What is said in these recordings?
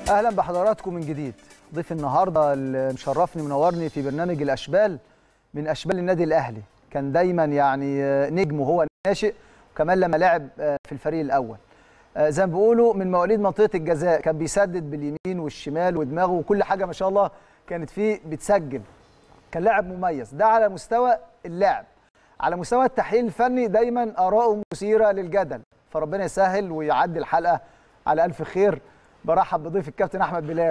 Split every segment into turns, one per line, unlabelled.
اهلا بحضراتكم من جديد ضيف النهارده اللي مشرفني منورني في برنامج الاشبال من اشبال النادي الاهلي كان دايما يعني نجم وهو ناشئ وكمان لما لعب في الفريق الاول زي ما بيقولوا من مواليد منطقه الجزاء كان بيسدد باليمين والشمال ودماغه وكل حاجه ما شاء الله كانت فيه بتسجل كان لاعب مميز ده على مستوى اللعب على مستوى التحليل الفني دايما اراءه مثيره للجدل فربنا يسهل ويعدي الحلقه على الف خير برحب بضيف الكابتن احمد بلال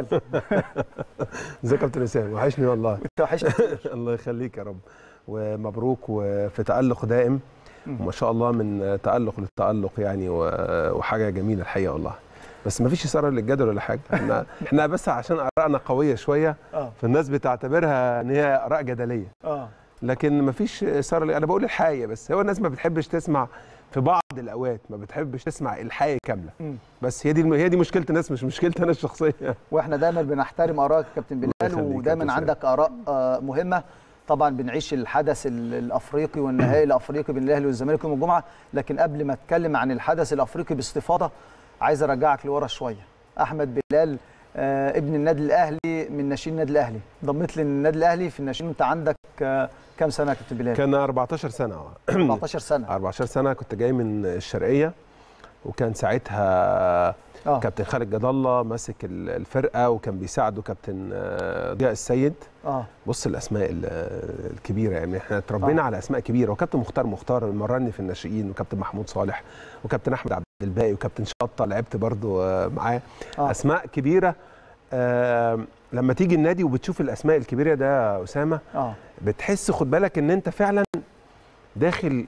ازيك يا كابتن اسامه وحشني والله
انت وحشني
الله يخليك يا رب ومبروك وفي تالق دائم وما شاء الله من تالق للتالق يعني وحاجه جميله الحقيقه والله بس ما فيش اثاره للجدل ولا حاجه احنا احنا بس عشان ارائنا قويه شويه فالناس بتعتبرها ان هي اراء جدليه
اه
لكن ما فيش اثاره انا بقول الحقيقه بس هو الناس ما بتحبش تسمع في بعض الاوقات ما بتحبش تسمع الحقيقه كامله
مم.
بس هي دي هي دي مشكله الناس مش مشكلتي انا الشخصيه
واحنا دايما بنحترم ارائك يا كابتن بلال
يخليك يا
ودايما
كابتن
عندك اراء آه، مهمه طبعا بنعيش الحدث ال- الافريقي والنهائي الافريقي بين الاهلي والزمالك يوم الجمعه لكن قبل ما اتكلم عن الحدث الافريقي باستفاضه عايز ارجعك لورا شويه احمد بلال آه، ابن النادي الاهلي من ناشئين النادي الاهلي ضميت للنادي الاهلي في الناشئين وانت عندك آه، كام سنه يا كابتن بلال
كان 14 سنه اه
14 سنه
14 سنه كنت جاي من الشرقيه وكان ساعتها
اه
كابتن خالد جد الله ماسك ال- الفرقه وكان بيساعده كابتن آه، ضياء السيد
اه
بص الاسماء ال- الكبيره يعني احنا اتربينا
آه.
على اسماء كبيره وكابتن مختار مختار مرني في الناشئين وكابتن محمود صالح وكابتن احمد عبد الباقي وكابتن شطه لعبت برضو آه، معاه
آه.
اسماء كبيره آه، لما تيجي النادي وبتشوف الاسماء الكبيره ده يا اسامه
اه
بتحس خد بالك ان انت فعلا داخل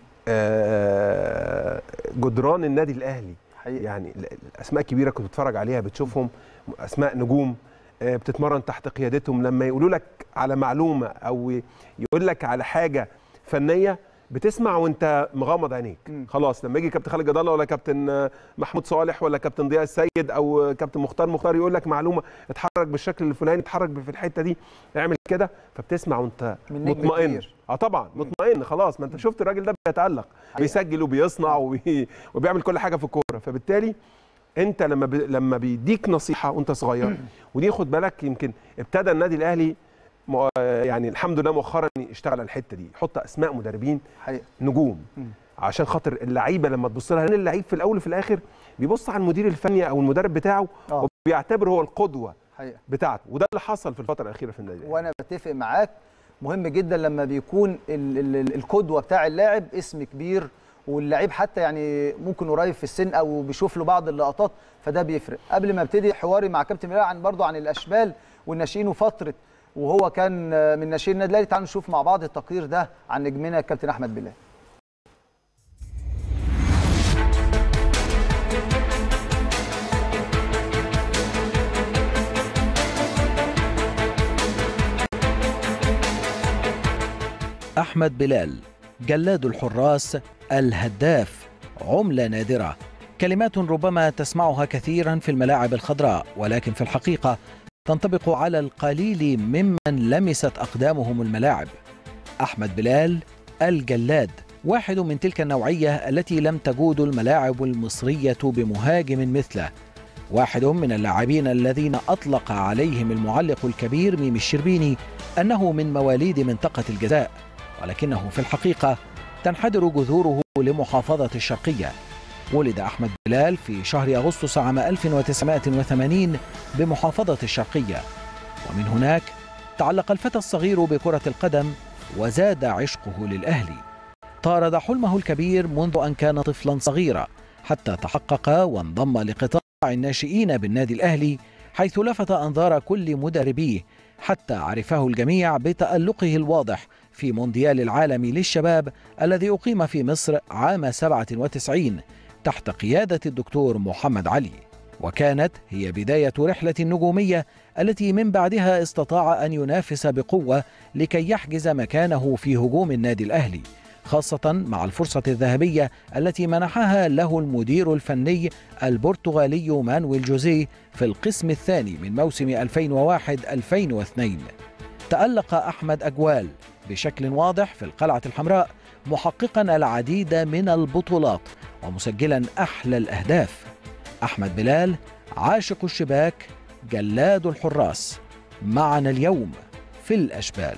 آه، جدران النادي الاهلي
حقيقي
يعني ال- الاسماء كبيره كنت بتتفرج عليها بتشوفهم اسماء نجوم آه، بتتمرن تحت قيادتهم لما يقولوا لك على معلومه او يقول لك على حاجه فنيه بتسمع وانت مغمض عينيك
مم.
خلاص لما يجي كابتن خالد جد الله ولا كابتن آه، محمود صالح ولا كابتن ضياء السيد او كابتن مختار مختار يقول لك معلومه اتحرك بالشكل الفلاني اتحرك في الحته دي اعمل كده فبتسمع وانت
من نجم
مطمئن
كبير.
اه طبعا مطمئن خلاص ما انت شفت الراجل ده بيتالق
حقيقة.
بيسجل وبيصنع وبي... وبيعمل كل حاجه في الكوره فبالتالي انت لما ب... لما بيديك نصيحه وانت صغير ودي خد بالك يمكن ابتدى النادي الاهلي م... يعني الحمد لله مؤخرا يشتغل على الحته دي يحط اسماء مدربين
حقيقي
نجوم
مم.
عشان خاطر اللعيبه لما تبص لها لان اللعيب في الاول وفي الاخر بيبص على المدير الفني او المدرب بتاعه
اه
وبيعتبر هو القدوه
حقيقي
بتاعته وده اللي حصل في الفتره الاخيره في النادي الأهلي.
وانا بتفق معاك مهم جدا لما بيكون ال ال ال القدوه بتاع اللاعب اسم كبير واللعيب حتى يعني ممكن قريب في السن او بيشوف له بعض اللقطات فده بيفرق قبل ما ابتدي حواري مع كابتن بلال عن برضه عن الاشبال والناشئين وفتره وهو كان من ناشئين النادي الاهلي تعالوا نشوف مع بعض التقرير ده عن نجمنا الكابتن احمد بلال
أحمد بلال جلاد الحراس الهداف عملة نادرة كلمات ربما تسمعها كثيرا في الملاعب الخضراء ولكن في الحقيقة تنطبق على القليل ممن لمست أقدامهم الملاعب أحمد بلال الجلاد واحد من تلك النوعية التي لم تجود الملاعب المصرية بمهاجم مثله واحد من اللاعبين الذين أطلق عليهم المعلق الكبير ميمي الشربيني أنه من مواليد منطقة الجزاء ولكنه في الحقيقة تنحدر جذوره لمحافظة الشرقية ولد أحمد بلال في شهر أغسطس عام 1980 بمحافظة الشرقية ومن هناك تعلق الفتى الصغير بكرة القدم وزاد عشقه للأهلي طارد حلمه الكبير منذ أن كان طفلا صغيرا حتى تحقق وانضم لقطاع الناشئين بالنادي الأهلي حيث لفت أنظار كل مدربيه حتى عرفه الجميع بتألقه الواضح في مونديال العالم للشباب الذي أقيم في مصر عام 97 تحت قيادة الدكتور محمد علي وكانت هي بداية رحلة النجومية التي من بعدها استطاع أن ينافس بقوة لكي يحجز مكانه في هجوم النادي الأهلي خاصة مع الفرصة الذهبية التي منحها له المدير الفني البرتغالي مانويل جوزيه في القسم الثاني من موسم 2001-2002 تألق أحمد أجوال بشكل واضح في القلعة الحمراء محققا العديد من البطولات ومسجلا أحلى الأهداف أحمد بلال عاشق الشباك جلاد الحراس معنا اليوم في الأشبال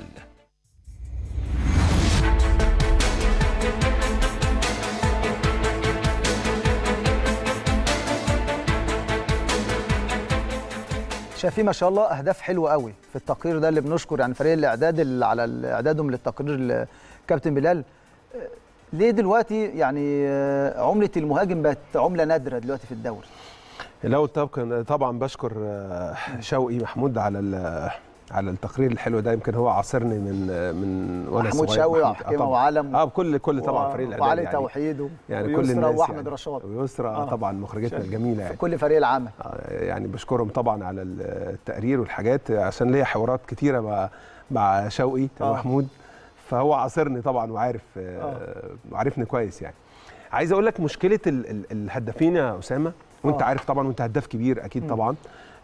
شايفين ما شاء الله اهداف حلوه قوي في التقرير ده اللي بنشكر يعني فريق الاعداد اللي على اعدادهم للتقرير كابتن بلال آه، ليه دلوقتي يعني آه، عمله المهاجم بقت عمله نادره دلوقتي في الدوري
الاول طبعا طبعا بشكر آه، شوقي محمود على ال- على التقرير الحلو ده يمكن هو عاصرني من من وانا
محمود
صغير
شوقي
محمود- آه
وحكيمه
طبعاً.
وعلم
اه كل كل طبعا فريق الاعداد
وعلي
يعني
توحيد
يعني كل
ويسرى
الناس
واحمد
يعني.
رشاد
ويسرى
آه.
طبعا مخرجتنا الجميله يعني
كل فريق العمل
آه، يعني بشكرهم طبعا على التقرير والحاجات عشان ليا حوارات كتيره مع مع شوقي
آه.
محمود فهو عاصرني طبعا وعارف آه، وعارفني كويس يعني عايز اقول لك مشكله ال ال الهدافين يا اسامه وانت
آه.
عارف طبعا وانت هداف كبير اكيد
مم.
طبعا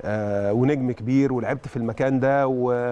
آه ونجم كبير ولعبت في المكان ده و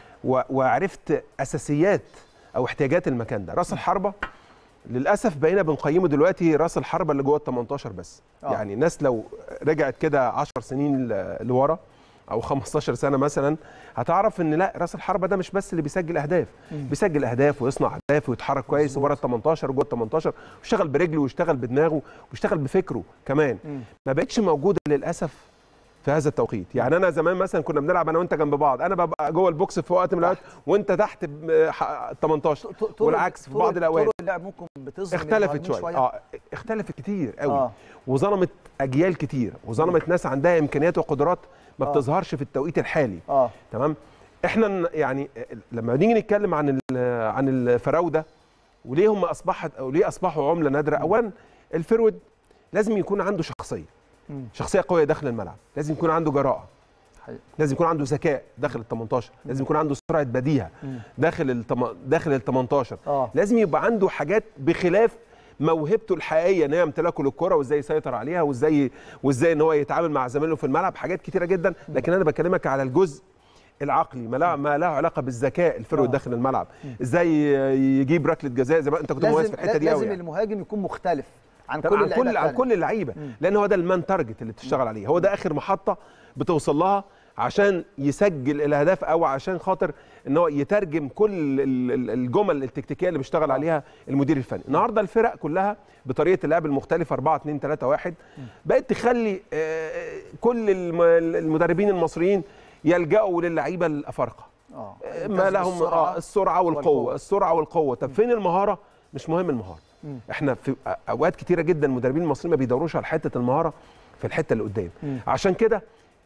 و وعرفت اساسيات او احتياجات المكان ده راس الحربه للاسف بقينا بنقيمه دلوقتي راس الحربه اللي جوه ال 18 بس
آه.
يعني الناس لو رجعت كده 10 سنين ل- لورا او 15 سنه مثلا هتعرف ان لا راس الحربه ده مش بس اللي بيسجل اهداف
مم.
بيسجل اهداف ويصنع اهداف ويتحرك كويس
مظبوط.
وبره ال 18 وجوه ال 18 ويشتغل برجله ويشتغل بدماغه ويشتغل بفكره كمان
مم.
ما بقتش موجوده للاسف في هذا التوقيت يعني انا زمان مثلا كنا بنلعب انا وانت جنب بعض انا ببقى جوه البوكس في وقت من الاوقات وانت تحت ب- ح- 18
طرق-
والعكس في
طرق-
بعض الاوقات
طرق اللعب ممكن بتظلم
اختلفت
المهاجمين
شويه اه اختلفت كتير قوي
اه
وظلمت اجيال كتير وظلمت ناس عندها امكانيات وقدرات ما
آه.
بتظهرش في التوقيت الحالي
اه
تمام احنا ن- يعني لما نيجي نتكلم عن ال- عن الفراوده وليه هم اصبحت او ليه اصبحوا عمله نادره اولا الفرود لازم يكون عنده شخصيه
مم.
شخصيه قويه داخل الملعب لازم يكون عنده جراءه
حقيقي.
لازم يكون عنده ذكاء داخل ال 18 لازم يكون عنده سرعه بديهه
مم.
داخل ال داخل ال 18
اه
لازم يبقى عنده حاجات بخلاف موهبته الحقيقيه ان هي امتلاكه للكره وازاي يسيطر عليها وازاي وازاي ان هو يتعامل مع زمايله في الملعب حاجات كتيره جدا لكن انا بكلمك على الجزء العقلي ما له ما له علاقه بالذكاء الفرود
آه.
داخل الملعب ازاي يجيب ركله جزاء زي ما انت كنت مميز
لازم
في الحته دي قوي
لازم
يعني.
المهاجم يكون مختلف عن
طبعا
كل
عن
اللعيبه
كل عن
التانية.
كل اللعيبه
مم.
لان هو ده المان تارجت اللي بتشتغل عليه هو ده اخر محطه بتوصل لها عشان يسجل الاهداف او عشان خاطر ان هو يترجم كل ال- ال- الجمل التكتيكيه اللي بيشتغل عليها المدير الفني النهارده الفرق كلها بطريقه اللعب المختلفه 4 2 3 1 بقت تخلي آه، كل الم- المدربين المصريين يلجأوا للعيبه الافارقه
اه
ما لهم
السرعة
آه السرعه والقوه
والقوة.
السرعه والقوه طب فين المهاره مش مهم المهاره
مم.
احنا في اوقات كتيره جدا المدربين المصريين ما بيدوروش على حته المهاره في الحته اللي قدام
مم.
عشان كده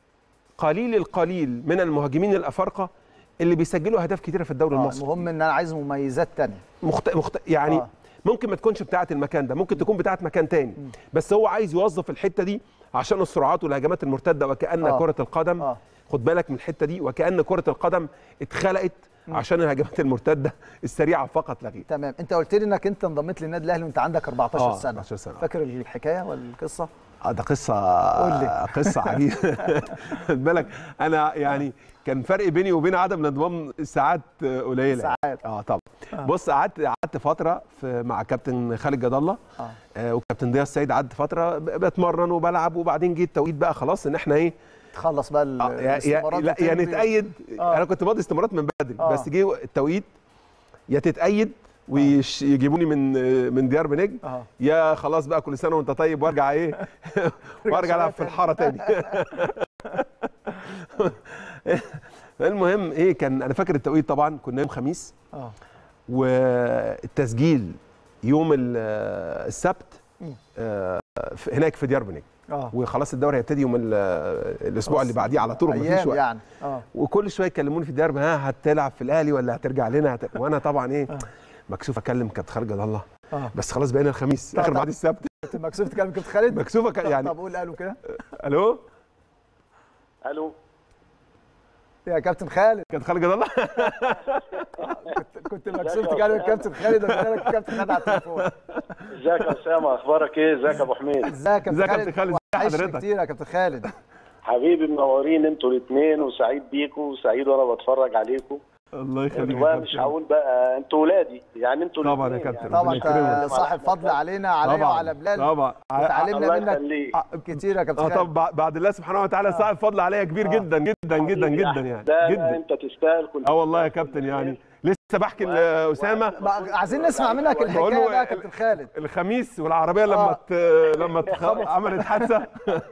قليل القليل من المهاجمين الافارقه اللي بيسجلوا اهداف كتيره في الدوري
آه،
المصري
المهم ان انا عايز مميزات تانية
مخت... مخت... يعني
آه.
آه. ممكن ما تكونش بتاعه المكان ده ممكن تكون بتاعه مكان تاني بس هو عايز يوظف الحته دي عشان السرعات والهجمات المرتده وكأن
آه.
آه. كره القدم
آه.
آه. خد بالك من الحته دي وكأن كره القدم اتخلقت عشان الهجمات المرتده السريعه فقط لا غير
تمام انت قلت لي انك انت انضميت للنادي الاهلي وانت عندك 14
آه،
سنه
14 سنة.
فاكر الحكايه ولا القصه
اه ده قصه
قول لي.
قصه عجيبه خد بالك انا يعني كان فرق بيني وبين عدم الانضمام ساعات قليله
ساعات.
اه طبعا بص قعدت قعدت فتره في مع كابتن خالد جد الله
اه
آه وكابتن ضياء السيد قعدت فتره ب- بتمرن وبلعب وبعدين جه التوقيت بقى خلاص ان احنا ايه
تخلص بقى ال-
آه يا يا
الاستمارات
لا يا
وتمضي.
نتأيد
آه.
انا كنت ماضي استمارات من بدري
آه.
بس جه التوقيت يا تتأيد ويجيبوني من من ديار بنجم
اه
يا خلاص بقى كل سنه وانت طيب وارجع ايه وارجع العب في
تاني.
الحاره تاني المهم ايه كان انا فاكر التوقيت طبعا كنا يوم خميس
اه
والتسجيل يوم ال- السبت
مم.
آه، في- هناك في ديار بنجم
اه
وخلاص الدوري هيبتدي يوم ال- الاسبوع اللي بعديه على طول مفيش
ايام
وقت
يعني اه
وكل شويه يكلموني في الديار ها هتلعب في الاهلي ولا هترجع لنا هت... وانا طبعا ايه
آه.
مكسوف اكلم كابتن خالد جد الله
اه
بس خلاص بقينا الخميس
طب-
اخر
طب.
بعد السبت
كنت مكسوف تكلم كابتن خالد
مكسوفه ك-
طب-
يعني
طب قول قالوا كده
الو
الو
يا كابتن خالد
كابتن خالد جد الله
كنت كنت مكسوف تكلم الكابتن خالد قلت لك الكابتن خالد على التليفون
ازيك يا اسامه اخبارك ايه ازيك يا ابو حميد
ازيك يا
ازيك
كابتن
يا كابتن خالد؟
خالد
ازي
وحشني
حضرتك؟
كتير يا كابتن خالد
حبيبي منورين انتوا الاثنين وسعيد بيكم وسعيد وانا بتفرج عليكم
الله يخليك يا
ومش
كابتن.
هقول بقى انتوا ولادي يعني انتوا
طبعا يا
الاتنين
كابتن.
يعني.
طبعا
ربنا
انت
يكرمك.
صاحب فضل علينا عليا
طبعا
وعلى بلال
طبعا
وتعلمنا
الله
منك
يخليك
كتير يا كابتن
اه
خالد.
طب بعد- بعد الله سبحانه وتعالى صاحب فضل عليا كبير جدا جدا جدا جدا يعني
لا لا
جدا
انت تستاهل كل
اه والله يا كابتن يعني لسه بحكي لاسامه
بقى عايزين نسمع منك
بقول
الحكايه
له
بقى يا
ال-
كابتن خالد
الخميس والعربيه لما
آه.
ت... لما تخ... عملت حادثه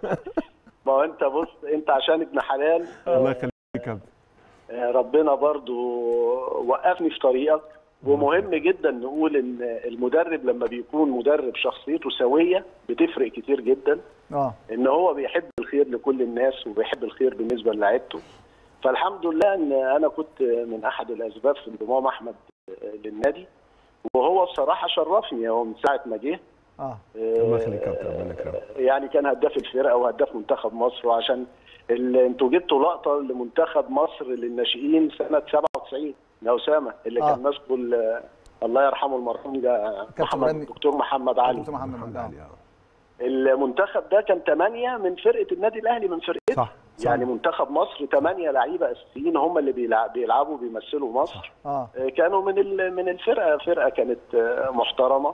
ما هو انت بص انت عشان ابن حلال
الله يخليك يا كابتن
آه، ربنا برضو وقفني في طريقك ومهم جدا نقول ان المدرب لما بيكون مدرب شخصيته سويه بتفرق كتير جدا
اه
ان هو بيحب الخير لكل الناس وبيحب الخير بالنسبه للاعيبته فالحمد لله ان انا كنت من احد الاسباب في انضمام احمد للنادي وهو بصراحه شرفني هو من ساعه ما جه
اه
الله يخليك يا كابتن ربنا يكرمك
يعني كان هداف الفرقه وهداف منتخب مصر وعشان ال- انتوا جبتوا لقطه لمنتخب مصر للناشئين سنه 97 يا اسامه اللي
آه.
كان ماسكه ال- الله يرحمه المرحوم ده محمد
رامي.
الدكتور محمد علي
دكتور محمد
محمد
آه.
علي آه.
المنتخب ده كان ثمانيه من فرقه النادي الاهلي من فرقته
صح صح
يعني منتخب مصر ثمانيه لعيبه اساسيين هم اللي بيلعب بيلعبوا بيمثلوا مصر
اه
آه، كانوا من ال- من الفرقه فرقه كانت آه، محترمه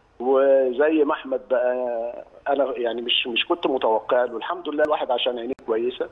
وزي ما احمد بقى انا يعني مش مش كنت متوقع له الحمد لله الواحد عشان عينيه كويسه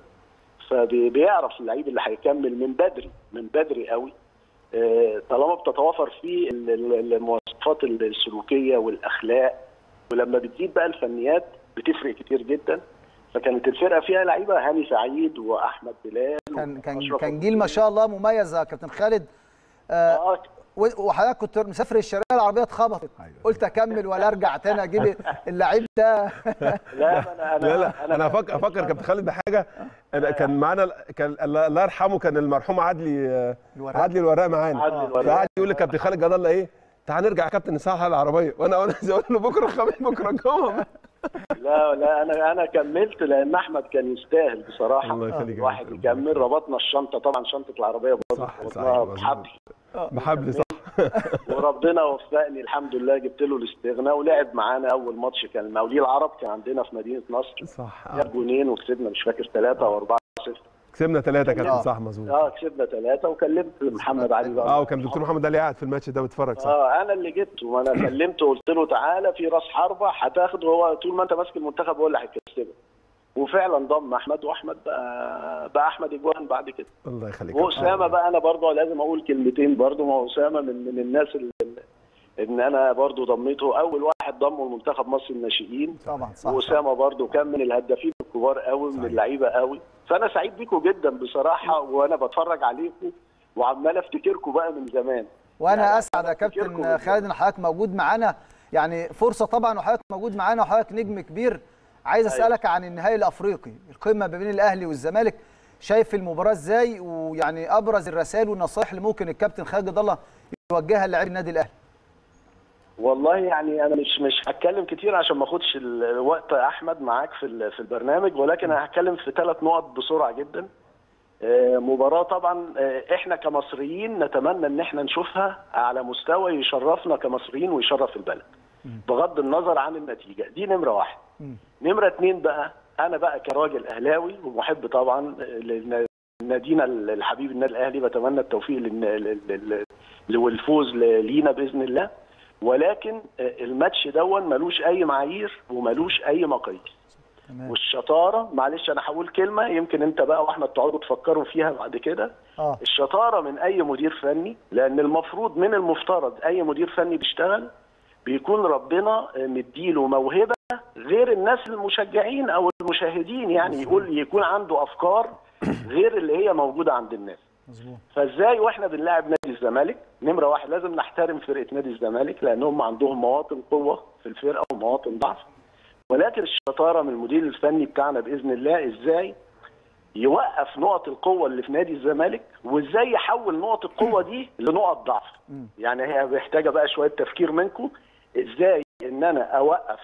فبيعرف اللعيب اللي هيكمل من بدري من بدري قوي آه، طالما بتتوافر فيه ال- ال- المواصفات السلوكيه والاخلاق ولما بتزيد بقى الفنيات بتفرق كتير جدا فكانت الفرقه فيها لعيبه هاني سعيد واحمد بلال
كان كان
وأشرف
كان جيل ما شاء الله مميز يا كابتن خالد آه
آه،
و- وحضرتك كنت مسافر الشرقيه العربيه اتخبطت
أيوة.
قلت اكمل ولا ارجع تاني اجيب اللعيب ده
لا ما انا انا
لا لا انا افكر افكر كابتن خالد بحاجه انا كان معانا كان الله الله يرحمه كان المرحوم عدلي
الوراق.
عدلي الوراق معانا
عدلي الوراق.
فقعد يقول لي كابتن خالد جد الله ايه تعال نرجع يا كابتن نصحح العربيه وانا وانا زي اقول له بكره الخميس بكره الجمعه
لا لا انا انا كملت لان احمد كان يستاهل بصراحه
الله يخليك يا
الواحد
كابتن.
يكمل ربطنا الشنطه طبعا شنطه العربيه برضه
صح،
ربطناها
صحيح، مظبوط.
بحبل
بحبل صح
وربنا وفقني الحمد لله جبت له الاستغناء ولعب معانا اول ماتش كان المقاولين العرب كان عندنا في مدينه نصر
صح
جاب جونين وكسبنا مش فاكر ثلاثه او اربعه صفر
كسبنا ثلاثه كابتن
آه.
صح مظبوط
اه كسبنا ثلاثه وكلمت محمد علي بقى
اه وكان دكتور محمد علي قاعد في الماتش ده بيتفرج صح
اه انا اللي جبته وانا كلمته قلت له تعالى في راس حربه هتاخده هو طول ما انت ماسك المنتخب هو اللي هيكسبك وفعلا ضم احمد واحمد بقى بقى احمد اجوان بعد كده
الله يخليك
واسامه بقى انا برضه لازم اقول كلمتين برضه ما هو اسامه من من الناس اللي ان انا برضه ضميته اول واحد ضمه لمنتخب مصر الناشئين
طبعا صح
واسامه برضه كان من الهدافين الكبار قوي من
صحيح.
اللعيبه قوي فانا سعيد بيكم جدا بصراحه وانا بتفرج عليكم وعمال افتكركم بقى من زمان
وانا
يعني
اسعد يا
أفتكركم
كابتن
بالظبط.
خالد ان حضرتك موجود معانا يعني فرصه طبعا وحضرتك موجود معانا وحضرتك نجم كبير عايز
أيوة.
اسالك عن النهائي الافريقي القمه ما بين الاهلي والزمالك شايف المباراه ازاي ويعني ابرز الرسائل والنصائح اللي ممكن الكابتن خالد جد الله يوجهها للاعبي النادي الاهلي
والله يعني انا مش مش هتكلم كتير عشان ما اخدش الوقت يا احمد معاك في ال- في البرنامج ولكن انا هتكلم في ثلاث نقط بسرعه جدا آه، مباراه طبعا آه، احنا كمصريين نتمنى ان احنا نشوفها على مستوى يشرفنا كمصريين ويشرف البلد بغض النظر عن النتيجه دي نمره واحد
مم.
نمره اتنين بقى انا بقى كراجل اهلاوي ومحب طبعا لنادينا الحبيب النادي الاهلي بتمنى التوفيق للن- لل- لل- لل- والفوز ل- لينا باذن الله ولكن الماتش دون ملوش اي معايير وملوش اي مقاييس
تمام
والشطاره معلش انا هقول كلمه يمكن انت بقى واحمد تقعدوا تفكروا فيها بعد كده
اه
الشطاره من اي مدير فني لان المفروض من المفترض اي مدير فني بيشتغل بيكون ربنا مديله موهبه غير الناس المشجعين او المشاهدين يعني يقول يكون عنده افكار غير اللي هي موجوده عند الناس
مظبوط
فازاي واحنا بنلاعب نادي الزمالك نمره واحد لازم نحترم فرقه نادي الزمالك لان هم عندهم مواطن قوه في الفرقه ومواطن ضعف ولكن الشطاره من المدير الفني بتاعنا باذن الله ازاي يوقف نقط القوه اللي في نادي الزمالك وازاي يحول نقط القوه دي لنقط ضعف
مم.
يعني هي محتاجه بقى شويه تفكير منكم ازاي ان انا اوقف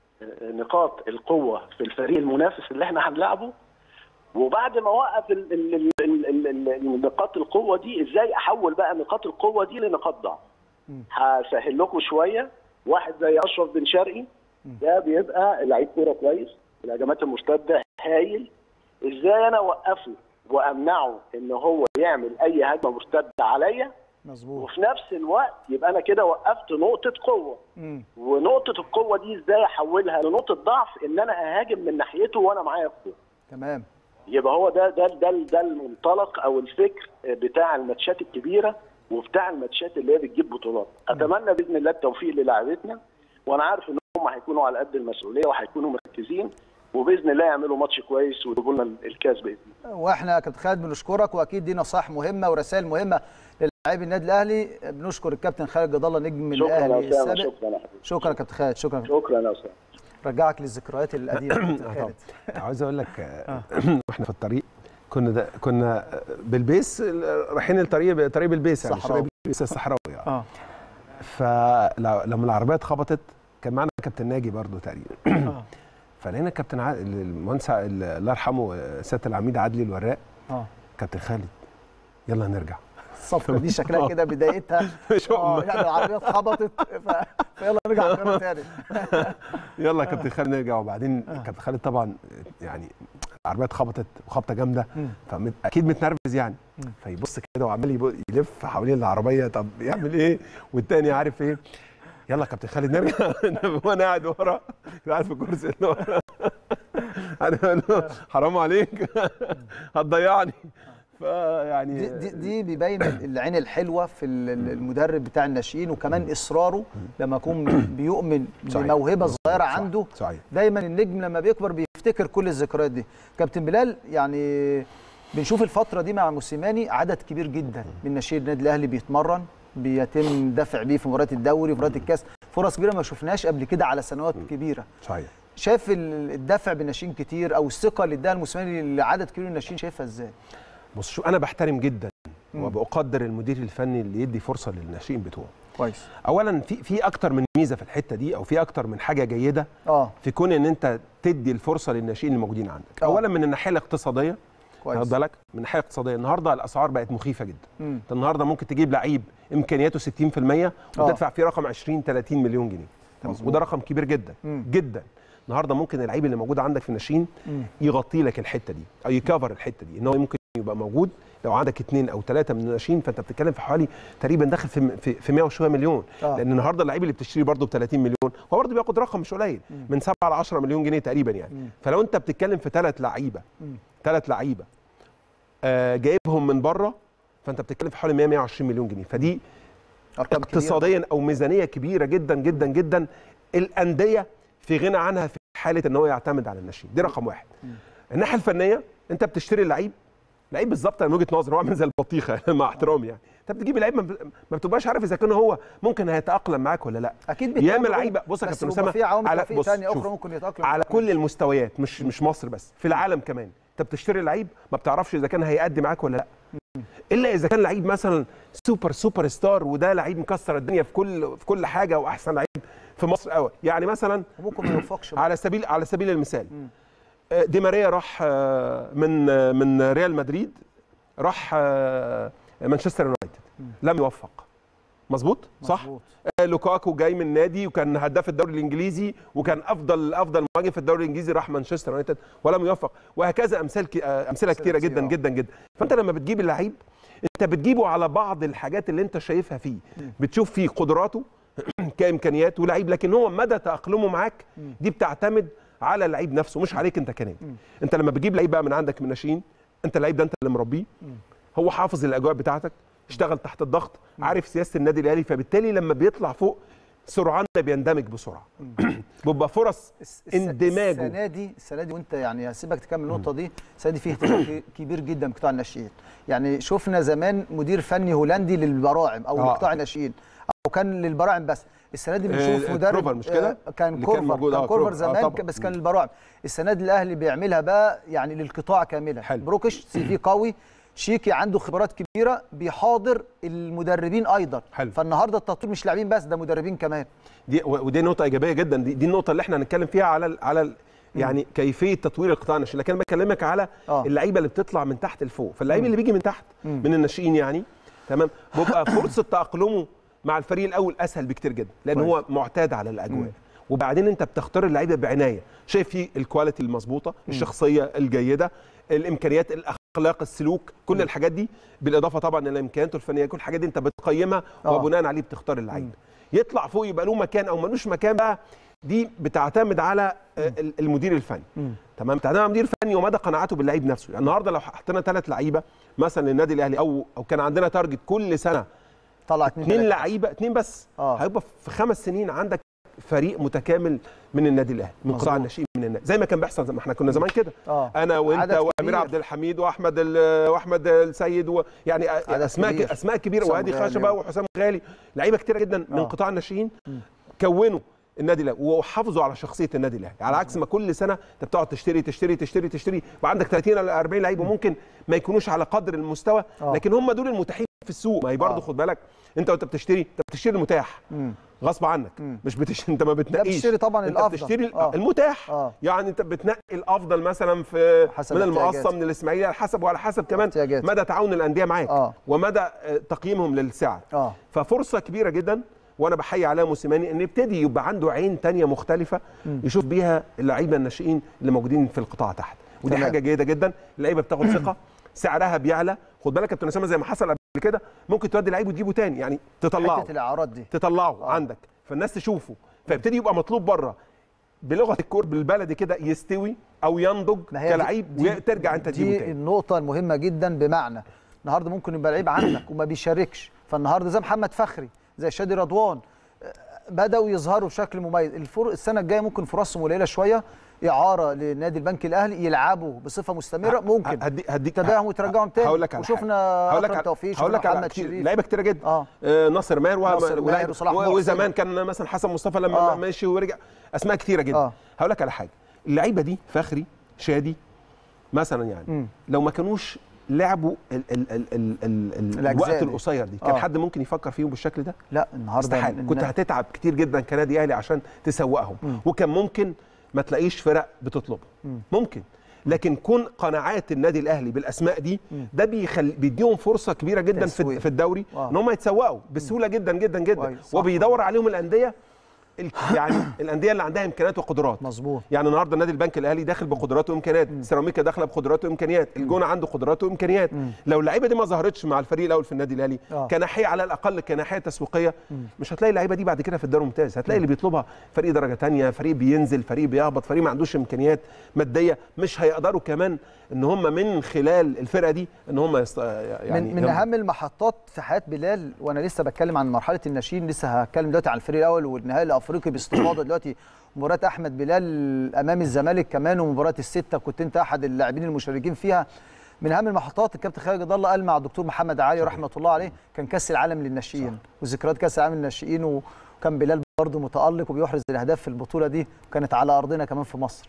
نقاط القوه في الفريق المنافس اللي احنا هنلعبه وبعد ما اوقف ال- ال- ال- ال- ال- ال- نقاط القوه دي ازاي احول بقى نقاط القوه دي لنقاط ضعف
مم.
هسهل لكم شويه واحد زي اشرف بن شرقي ده بيبقى لعيب كوره كويس الهجمات المرتده هايل ازاي انا اوقفه وامنعه ان هو يعمل اي هجمه مرتده عليا
مظبوط
وفي نفس الوقت يبقى انا كده وقفت نقطه قوه
مم.
ونقطه القوه دي ازاي احولها لنقطه ضعف ان انا اهاجم من ناحيته وانا معايا الكوره
تمام
يبقى هو ده ده ده ده المنطلق او الفكر بتاع الماتشات الكبيره وبتاع الماتشات اللي هي بتجيب بطولات اتمنى باذن الله التوفيق للاعبتنا وانا عارف ان هم هيكونوا على قد المسؤوليه وهيكونوا مركزين وباذن الله يعملوا ماتش كويس ويجيبوا لنا الكاس باذن الله
واحنا يا كابتن خالد بنشكرك واكيد دي نصائح مهمه ورسائل مهمه للاعبي النادي الاهلي بنشكر الكابتن خالد جد الله نجم
شكرا يا
الاهلي
اسامه
السابق
شكرا يا حبيبي
شكرا يا كابتن خالد شكرا
شكرا يا اسامه
رجعك للذكريات القديمه يا كابتن
آه
خالد
طبعاً. عاوز اقول لك آه، واحنا في الطريق كنا ده كنا بالبيس رايحين الطريق طريق بالبيس يعني
صحراوي.
شارع بالبيس الصحراوي آه.
اه
فلما العربيه اتخبطت كان معنا كابتن ناجي برضو تقريبا
اه
فلقينا كابتن ع... المهندس ع- الله يرحمه سياده العميد عدلي الوراق
اه
كابتن خالد يلا نرجع
الصفقه دي شكلها كده بدايتها اه يعني العربيه اتخبطت ف... فيلا نرجع نكمل تاني
يلا يا كابتن خالد نرجع وبعدين كابتن خالد طبعا يعني العربيه اتخبطت وخبطه جامده
مم.
فاكيد متنرفز يعني
مم.
فيبص كده وعمال يبو- يلف حوالين العربيه طب يعمل ايه والتاني عارف ايه يلا يا كابتن خالد نرجع وانا قاعد ورا قاعد في الكرسي اللي ورا انا بقول له حرام عليك هتضيعني فيعني
دي, دي, دي بيبين العين الحلوه في ال- ال- المدرب بتاع الناشئين وكمان اصراره لما يكون بيؤمن
صحيح.
بموهبه صغيره
صح-
عنده
صحيح
دايما النجم لما بيكبر بيفتكر كل الذكريات دي كابتن بلال يعني بنشوف الفتره دي مع موسيماني عدد كبير جدا من ناشئين النادي الاهلي بيتمرن بيتم دفع بيه في مباريات الدوري ومباريات الكاس فرص كبيره ما شفناهاش قبل كده على سنوات كبيره
صحيح
شايف ال- الدفع بالناشئين كتير او الثقه اللي اداها الموسيماني لعدد كبير من الناشئين شايفها ازاي
بص شو انا بحترم جدا
مم.
وبقدر المدير الفني اللي يدي فرصه للناشئين بتوعه
كويس
اولا في في اكتر من ميزه في الحته دي او في اكتر من حاجه جيده
اه
في كون ان انت تدي الفرصه للناشئين الموجودين عندك
آه.
اولا من الناحيه الاقتصاديه
كويس
واخد بالك من الناحيه الاقتصاديه النهارده الاسعار بقت مخيفه جدا
مم.
انت النهارده ممكن تجيب لعيب امكانياته 60% وتدفع فيه رقم 20 30 مليون جنيه
مظبوط.
وده رقم كبير جدا
مم.
جدا النهارده ممكن اللعيب اللي موجود عندك في الناشئين
مم.
يغطي لك الحته دي او يكفر الحته دي ان هو ممكن يبقى موجود لو عندك اثنين او ثلاثه من الناشئين فانت بتتكلم في حوالي تقريبا داخل في في, في 100 وشويه مليون
آه.
لان النهارده اللعيب اللي بتشتريه برضه ب 30 مليون هو برضه بياخد رقم مش قليل من 7 ل 10 مليون جنيه تقريبا يعني
مم.
فلو انت بتتكلم في ثلاث لعيبه
مم.
ثلاث لعيبه آه جايبهم من بره فانت بتتكلم في حوالي 100 120 مليون جنيه فدي
ارقام كبيرة.
اقتصاديا او ميزانيه كبيره جدا جدا جدا الانديه في غنى عنها في حاله ان هو يعتمد على الناشئين دي رقم واحد الناحيه الفنيه انت بتشتري اللعيب لعيب بالظبط من وجهه نظري هو عامل زي البطيخه مع احترامي يعني انت بتجيب لعيب ما- ما بتبقاش عارف اذا كان هو ممكن هيتاقلم معاك ولا لا
اكيد بيتأقلم
ياما لعيبه بص يا
بس
كابتن
بيبقى
اسامه
في عوامل
على
توفيق
بص
ثانيه
شوف،
اخرى ممكن يتاقلم
على كل المستويات مش مش مصر بس في العالم كمان انت بتشتري لعيب ما بتعرفش اذا كان هيأدي معاك ولا لا الا اذا كان لعيب مثلا سوبر سوبر ستار وده لعيب مكسر الدنيا في كل في كل حاجه واحسن لعيب في مصر قوي يعني مثلا
وممكن ما يوفقش بقى.
على سبيل على سبيل المثال
مم.
آه، دي ماريا راح آه، من آه، من ريال مدريد راح آه، مانشستر يونايتد لم يوفق مظبوط صح
مظبوط.
آه، لوكاكو جاي من نادي وكان هداف الدوري الانجليزي وكان افضل افضل مهاجم في الدوري الانجليزي راح مانشستر يونايتد ولم يوفق وهكذا امثال كي- آه، امثله كتيره
كتير،
جدا
آه.
جدا جدا فانت لما بتجيب اللعيب انت بتجيبه على بعض الحاجات اللي انت شايفها فيه بتشوف فيه قدراته كامكانيات ولعيب لكن هو مدى تاقلمه معاك دي بتعتمد على اللعيب نفسه مش عليك انت كنادي انت لما بتجيب لعيب بقى من عندك من ناشئين انت اللعيب ده انت اللي مربيه هو حافظ الاجواء بتاعتك اشتغل تحت الضغط عارف سياسه النادي الاهلي فبالتالي لما بيطلع فوق سرعان ما بيندمج بسرعه بيبقى فرص
الس- الس-
اندماجه
السنه دي السنه دي وانت يعني هسيبك تكمل النقطه دي السنه دي فيه اهتمام ك- كبير جدا بقطاع الناشئين يعني شفنا زمان مدير فني هولندي للبراعم او
آه.
لقطاع الناشئين او كان للبراعم بس السنه دي بنشوف
آه،
مدرب
كروفر مش كده؟
آه، كان
اللي كان
كورفر
موجود،
كان
آه،
كورفر
كروفر. آه،
زمان
طبعاً.
بس كان للبراعم السنه دي الاهلي بيعملها بقى يعني للقطاع كاملا
حلو.
بروكش سي في قوي شيكي عنده خبرات كبيره بيحاضر المدربين ايضا
حلو.
فالنهارده التطوير مش لاعبين بس ده مدربين كمان
دي و- ودي نقطه ايجابيه جدا دي, دي النقطه اللي احنا هنتكلم فيها على ال على ال يعني كيفيه تطوير القطاع الناشئين لكن انا بكلمك على
آه.
اللعيبه اللي بتطلع من تحت لفوق فاللعيب اللي بيجي من تحت من الناشئين يعني تمام بيبقى فرصه تاقلمه مع الفريق الاول اسهل بكتير جدا لان
كويس.
هو معتاد على الاجواء وبعدين انت بتختار اللعيبه بعنايه شايف فيه الكواليتي المظبوطه الشخصيه الجيده الامكانيات الأخ الاخلاق السلوك كل الحاجات دي بالاضافه طبعا الى امكانياته الفنيه كل الحاجات دي انت بتقيمها
آه.
وبناء عليه بتختار اللعيب يطلع فوق يبقى له مكان او ملوش مكان بقى دي بتعتمد على آه، ال- المدير الفني تمام بتعتمد على المدير الفني ومدى قناعته باللعيب نفسه يعني النهارده لو حطينا ثلاث لعيبه مثلا للنادي الاهلي او او كان عندنا تارجت كل سنه
طلع اتنين
اثنين
تلاتة.
لعيبه اثنين بس
آه.
هيبقى في خمس سنين عندك فريق متكامل من النادي الاهلي من
مظبوط.
قطاع الناشئين من النادي زي ما كان بيحصل زي ما احنا كنا زمان كده
آه.
انا وانت
عدد
وامير
كبير.
عبد الحميد واحمد ال- واحمد السيد و يعني اسماء
كبير.
اسماء كبيره
حسام
وهادي
غالي.
خشبه وحسام غالي لعيبه كتيره جدا من
آه.
قطاع الناشئين كونوا النادي الاهلي وحافظوا على شخصيه النادي الاهلي على عكس ما كل سنه انت بتقعد تشتري تشتري تشتري تشتري وعندك 30 ولا 40 لعيب وممكن ما يكونوش على قدر المستوى
آه.
لكن هم دول المتاحين في السوق ما هي برضه
آه.
خد بالك انت وانت بتشتري انت بتشتري المتاح غصب عنك مش بتش... انت ما بتنقيش
بتشتري طبعاً
انت
الأفضل.
بتشتري
آه.
المتاح
آه.
يعني انت بتنقي الافضل مثلا في
حسب
من
احتياجاتك.
المقصه من الاسماعيلي على حسب وعلى حسب كمان
احتياجاتك.
مدى تعاون الانديه معاك
آه.
ومدى آه، تقييمهم للسعر
آه.
ففرصه كبيره جدا وانا بحيي عليها موسيماني ان يبتدي يبقى عنده عين تانية مختلفه يشوف بيها اللعيبه الناشئين اللي موجودين في القطاع تحت ودي
تمام.
حاجه جيده جدا اللعيبه بتاخد ثقه سعرها بيعلى خد بالك يا كابتن اسامه زي ما حصل قبل كده ممكن تودي لعيب وتجيبه تاني يعني تطلعه
حته الاعراض دي
تطلعه آه. عندك فالناس تشوفه فيبتدي يبقى مطلوب بره بلغه الكور بالبلدي كده يستوي او ينضج
ما هي دي-
كلعيب
دي-
وترجع انت تجيبه
دي
تاني
النقطة المهمة جدا بمعنى النهارده ممكن يبقى لعيب عندك وما بيشاركش فالنهارده زي محمد فخري زي شادي رضوان آه، بدأوا يظهروا بشكل مميز الفر... السنة الجاية ممكن فرصهم قليلة شوية إعارة لنادي البنك الأهلي يلعبوا بصفة مستمرة ممكن
هدي هديك
تتابعهم وترجعهم تاني
هقول لك على
وشفنا
حاجة. هقول
أكرم
لك على-
توفيق
هقول
شفنا
لك على
محمد
كتير-
شريف
لعيبه كتيره جدا
آه.
آه ناصر ماهر و-
ناصر ماهر
ولاعب-
وصلاح
و-
محسن.
وزمان كان مثلا حسن مصطفى لما
آه.
آه. ماشي ورجع اسماء كتيره جدا
آه.
آه. هقول لك على حاجه اللعيبه دي فخري شادي مثلا يعني
مم.
لو ما كانوش لعبوا ال ال ال ال ال ال
الأجزاء
الوقت
دي.
القصير دي كان
آه.
حد ممكن يفكر فيهم بالشكل ده
لا النهارده
استحاله
الن-
كنت هتتعب كتير جدا كنادي اهلي عشان تسوقهم
مم.
وكان ممكن ما تلاقيش فرق بتطلبهم ممكن لكن كون قناعات النادي الاهلي بالاسماء دي ده بيخلي بيديهم فرصه كبيره جدا
تسويق.
في, في الدوري
آه.
ان هم يتسوقوا بسهوله جدا جدا جدا
كويس، صح.
وبيدور عليهم الانديه ال- يعني الانديه اللي عندها امكانيات وقدرات
مظبوط
يعني النهارده نادي البنك الاهلي داخل بقدرات وامكانيات سيراميكا داخله بقدرات وامكانيات الجونه عنده قدرات وامكانيات لو اللعيبه دي ما ظهرتش مع الفريق الاول في النادي الاهلي
آه.
كناحيه على الاقل كناحيه تسويقيه مش هتلاقي اللعيبه دي بعد كده في الدوري الممتاز هتلاقي اللي بيطلبها فريق درجه تانية فريق بينزل فريق بيهبط فريق ما عندوش امكانيات ماديه مش هيقدروا كمان ان هم من خلال الفرقه دي ان هم يست... يعني
من من اهم المحطات في حياه بلال وانا لسه بتكلم عن مرحله الناشئين لسه هتكلم دلوقتي عن الفريق الاول والنهائي الافريقي باستفاضه دلوقتي مباراه احمد بلال امام الزمالك كمان ومباراه السته كنت انت احد اللاعبين المشاركين فيها من اهم المحطات الكابتن خالد جد الله قال مع الدكتور محمد علي رحمه الله عليه كان كاس العالم للناشئين وذكريات كاس العالم للناشئين وكان بلال برضه متالق وبيحرز الاهداف في البطوله دي وكانت على ارضنا كمان في مصر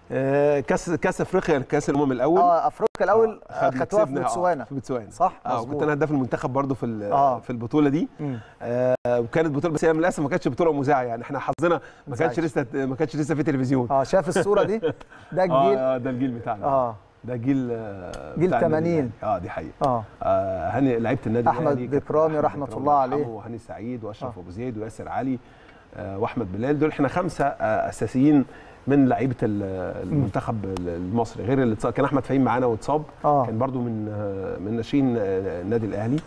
آه كاس كاس افريقيا كاس الامم الاول
اه افريقيا الاول
آه، خد-
خدتوها في
كسبنا، آه،
بوتسوانا
في بوتسوانا
صح
اه
مظبوط.
كنت انا هداف المنتخب برضو في ال-
آه.
في البطوله دي
مم.
آه وكانت بطوله بس هي للاسف ما كانتش بطوله مذاعه يعني احنا حظنا ما كانش
مزعج.
لسه ما كانش لسه في تلفزيون
اه شاف الصوره دي ده الجيل
اه, آه ده الجيل بتاعنا
اه
ده جيل آه
جيل
بتاع النادي
80.
الأهلي. اه دي حقيقه
اه
آه هاني لعيبه النادي
أحمد
الأهلي كابتن
بكرامي
أحمد
رحمة
بكرامي
الله عليه.
يرحمه وهاني سعيد واشرف
آه.
ابو زيد وياسر علي آه واحمد بلال دول احنا خمسه آه اساسيين من لعيبه ال- المنتخب المصري غير اللي اتصاب كان احمد فهيم معانا واتصاب
آه.
كان برضو من آه، من ناشئين آه، النادي الاهلي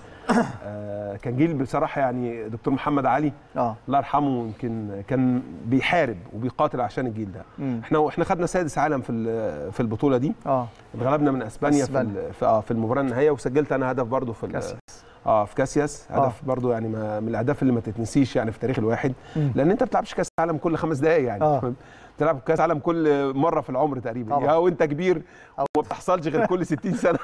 آه، كان جيل بصراحه يعني دكتور محمد علي
اه
الله يرحمه يمكن كان بيحارب وبيقاتل عشان الجيل ده
مم.
احنا احنا خدنا سادس عالم في ال- في البطوله دي
اه
اتغلبنا من اسبانيا في
أسبانيا.
ال- في, آه في المباراه النهائيه وسجلت انا هدف برضو في ال-
كاسياس.
اه في كاسياس
آه.
هدف برضو يعني ما من الاهداف اللي ما تتنسيش يعني في تاريخ الواحد
مم.
لان انت ما بتلعبش كاس عالم كل خمس دقائق يعني
آه.
بتلعب كاس عالم كل مره في العمر تقريبا
طبعا.
يا وانت كبير
أو-
وما بتحصلش غير كل 60 سنه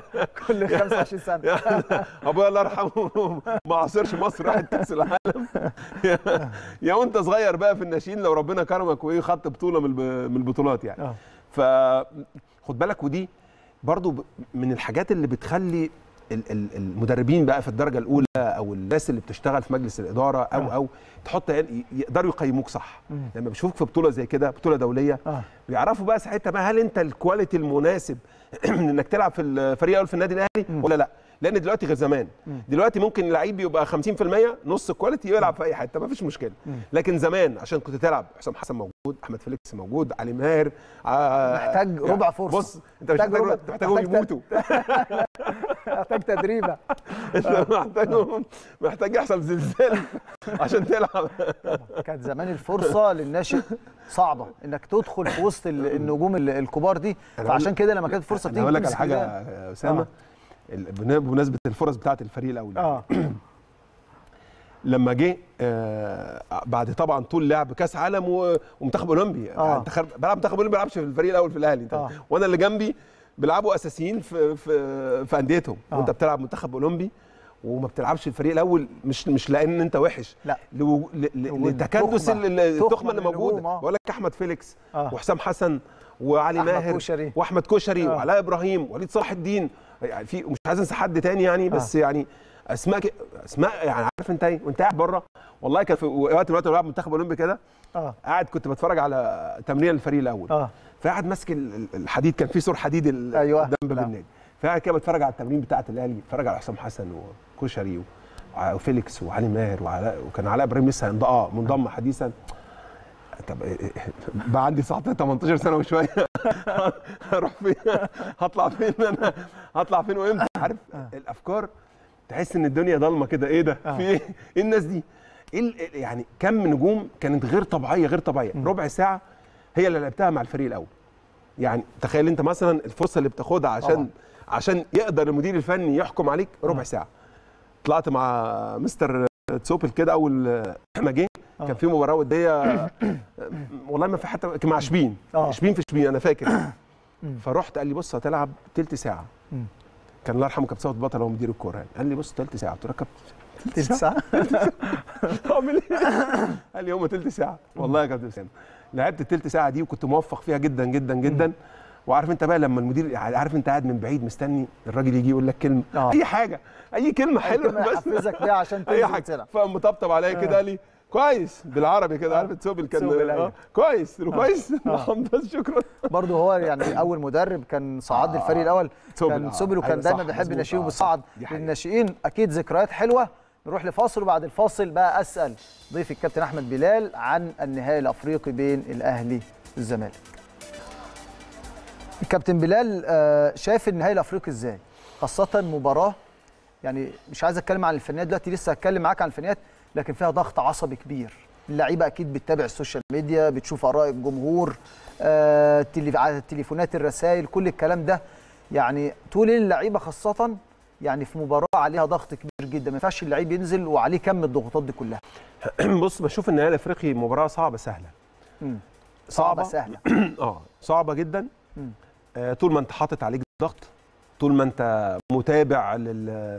كل 25 سنه
يعني ابويا الله يرحمه ما عاصرش مصر راحت كاس العالم يا- يا وانت صغير بقى في الناشئين لو ربنا كرمك وايه خدت بطوله من الب- من البطولات يعني
اه
فخد بالك ودي برضو ب- من الحاجات اللي بتخلي ال- ال- المدربين بقى في الدرجه الاولى او الناس اللي بتشتغل في مجلس الاداره او
آه.
او تحط ي- يقدروا يقيموك صح
مم.
لما بيشوفوك في بطوله زي كده بطوله دوليه
اه
بيعرفوا بقى ساعتها بقى هل انت الكواليتي المناسب انك تلعب في الفريق الاول في النادي الاهلي ولا لا لان دلوقتي غير زمان دلوقتي ممكن لعيب يبقى 50% نص كواليتي يلعب في اي حته ما فيش مشكله لكن زمان عشان كنت تلعب حسام حسن موجود احمد فيليكس موجود علي ماهر آه،
محتاج ربع فرصة.
بص انت مش
محتاج
محتاج
ربع-
أنت محتاجهم
محتاج
يموتوا
محتاج تدريبه
انت محتاجهم محتاج يحصل زلزال عشان تلعب
كانت زمان الفرصه للناشئ صعبه انك تدخل في وسط ال- النجوم ال- الكبار دي
أنا
فعشان
هقول-
كده لما كانت الفرصه
انا
بتيجي
هقول لك على
تمسك
حاجه
الهلال.
يا اسامه
آه.
ال- بن- بمناسبه الفرص بتاعه الفريق الاول
اه
لما جه آه بعد طبعا طول لعب كاس عالم و- ومنتخب اولمبي
آه.
يعني تخيل بلعب منتخب اولمبي ما بيلعبش في الفريق الاول في الاهلي انت
آه.
وانا اللي جنبي بيلعبوا اساسيين في في في انديتهم
آه.
وانت بتلعب منتخب اولمبي وما بتلعبش في الفريق الاول مش مش لان انت وحش
لا.
لو- ل- ل-
وجود
لتكدس
تخمة.
ال- ال-
تخمة
التخمه اللي
من النجوم،
موجوده
آه.
بقول لك احمد فيليكس
آه.
وحسام حسن وعلي
أحمد
ماهر
كوشري.
واحمد كشري
آه.
وعلاء ابراهيم وليد صلاح الدين يعني في مش عايز انسى حد تاني يعني بس يعني اسماء ك- اسماء يعني عارف انت ايه وانت قاعد بره والله كان في وقت الوقت بلعب منتخب اولمبي كده
اه
قاعد كنت بتفرج على تمرين الفريق الاول
اه
فقاعد ماسك ال- ال- الحديد كان في سور حديد ال-
أيوة.
قدام باب
نعم.
النادي فقاعد كده بتفرج على التمرين بتاعه الاهلي بتفرج على حسام حسن وكشري وع- وفيليكس وعلي ماهر وعلاء وكان علاء ابراهيم لسه هينض- اه منضم حديثا طب إيه- إيه- بقى عندي 19 18 سنه وشويه هروح فين هطلع فين انا هطلع فين وامتى عارف الافكار تحس ان الدنيا ضلمه كده ايه ده في ايه ايه الناس دي ايه ال- يعني كم نجوم كانت غير طبيعيه غير طبيعيه ربع ساعه هي اللي لعبتها مع الفريق الاول يعني تخيل انت مثلا الفرصه اللي بتاخدها عشان
طبعاً.
عشان يقدر المدير الفني يحكم عليك ربع ساعه طلعت مع مستر تسوبل كده اول ما جه
آه.
كان في مباراه وديه والله ما في حتى كان مع شبين
آه.
شبين في شبين انا فاكر فرحت قال لي بص هتلعب تلت ساعه
مم.
كان الله يرحمه كابتن صوت بطل هو مدير الكوره يعني قال لي بص تلت ساعه قلت له يا كابتن
تلت ساعه
اعمل ايه؟ قال لي هم تلت ساعه والله يا كابتن اسامه لعبت التلت ساعه دي وكنت موفق فيها جدا جدا جدا وعارف انت بقى لما المدير يعني عارف انت قاعد من بعيد مستني الراجل يجي يقول لك كلمه
آه.
اي حاجه اي كلمه حلوه
كلمة
بس
يحفزك بيها عشان
اي
تنزل
حاجه
تلعب
فقام مطبطب عليا كده قال لي كويس بالعربي كده عارف تسوبل كان
تسوبل، أيوة.
آه، كويس قلت له كويس بس شكرا
برضه هو يعني اول مدرب كان صعد
آه.
الفريق الاول
سوبل،
كان
آه.
سوبل وكان
أيوة
دايما
صح،
بيحب
مظبوط،
يناشئه
آه،
بالصعد
صح، دي حقيقة.
للناشئين اكيد ذكريات حلوه نروح لفاصل وبعد الفاصل بقى اسال ضيف الكابتن احمد بلال عن النهائي الافريقي بين الاهلي والزمالك الكابتن بلال آه، شايف النهائي الافريقي ازاي خاصه مباراه يعني مش عايز اتكلم عن الفنيات دلوقتي لسه هتكلم معاك عن الفنيات لكن فيها ضغط عصبي كبير اللعيبه اكيد بتتابع السوشيال ميديا بتشوف اراء الجمهور آه، التليف- على التليفونات الرسائل كل الكلام ده يعني طول اللعيبه خاصه يعني في مباراه عليها ضغط كبير جدا ما ينفعش اللعيب ينزل وعليه كم الضغوطات دي كلها
بص بشوف النهائي الافريقي مباراه صعبه سهله
مم.
صعبة.
سهله
اه صعبه جدا
مم.
آه طول ما انت حاطط عليك ضغط طول ما انت متابع لل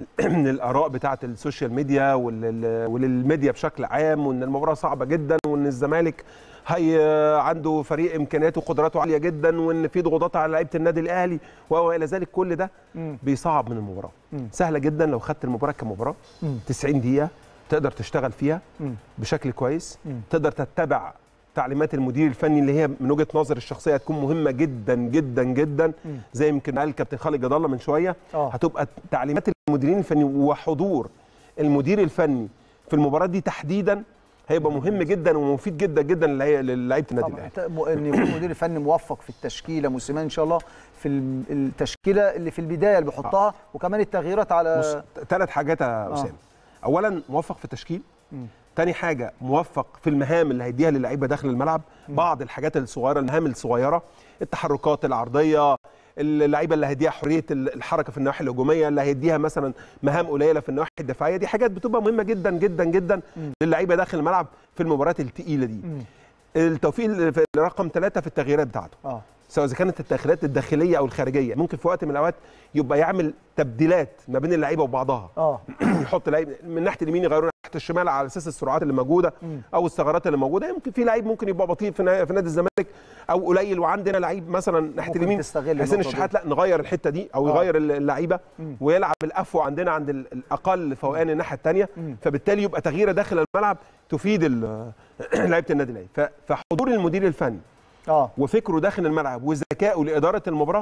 للاراء بتاعه السوشيال ميديا ولل... وللميديا بشكل عام وان المباراه صعبه جدا وان الزمالك هي عنده فريق امكانياته وقدراته عاليه جدا وان في ضغوطات على لعيبه النادي الاهلي والى ذلك كل ده
مم.
بيصعب من المباراه
مم.
سهله جدا لو خدت المباراه كمباراه
مم.
90 دقيقه تقدر تشتغل فيها
مم.
بشكل كويس
مم.
تقدر تتبع تعليمات المدير الفني اللي هي من وجهه نظر الشخصيه هتكون مهمه جدا جدا جدا
مم.
زي يمكن قال الكابتن خالد جد الله من شويه
اه
هتبقى تعليمات المديرين الفني وحضور المدير الفني في المباراه دي تحديدا هيبقى مهم جدا ومفيد جدا جدا للعي- للعيبه النادي
طبعا
الاهلي
م- ان يكون المدير الفني موفق في التشكيله موسيماني ان شاء الله في ال- التشكيله اللي في البدايه اللي بيحطها وكمان التغييرات على
بص ثلاث حاجات يا اسامه اولا موفق في التشكيل
مم.
تاني حاجه موفق في المهام اللي هيديها للعيبه داخل الملعب بعض الحاجات الصغيره المهام الصغيره التحركات العرضيه اللعيبه اللي هيديها حريه ال- الحركه في النواحي الهجوميه اللي هيديها مثلا مهام قليله في النواحي الدفاعيه دي حاجات بتبقى مهمه جدا جدا جدا للعيبه داخل الملعب في المباريات الثقيله دي
مم.
التوفيق اللي في رقم ثلاثة في التغييرات بتاعته
اه
سواء اذا كانت التغييرات الداخليه او الخارجيه ممكن في وقت من الاوقات يبقى يعمل تبديلات ما بين اللعيبه وبعضها
اه
يحط لعيب من ناحيه اليمين يغيروا ناحيه الشمال على اساس السرعات اللي موجوده
مم.
او الثغرات اللي موجوده يمكن في لعيب ممكن يبقى بطيء في نا- في نادي الزمالك او قليل وعندنا لعيب مثلا ناحيه
ممكن
اليمين
تستغل
حسين
النقطة
الشحات لا نغير الحته دي او
آه.
يغير اللعيبه
مم.
ويلعب الافوى عندنا عند ال- الاقل فوقان الناحيه الثانيه
مم.
فبالتالي يبقى تغييره داخل الملعب تفيد ال- لعيبه النادي الاهلي ف- فحضور المدير الفني
اه
وفكره داخل الملعب وذكائه لاداره المباراه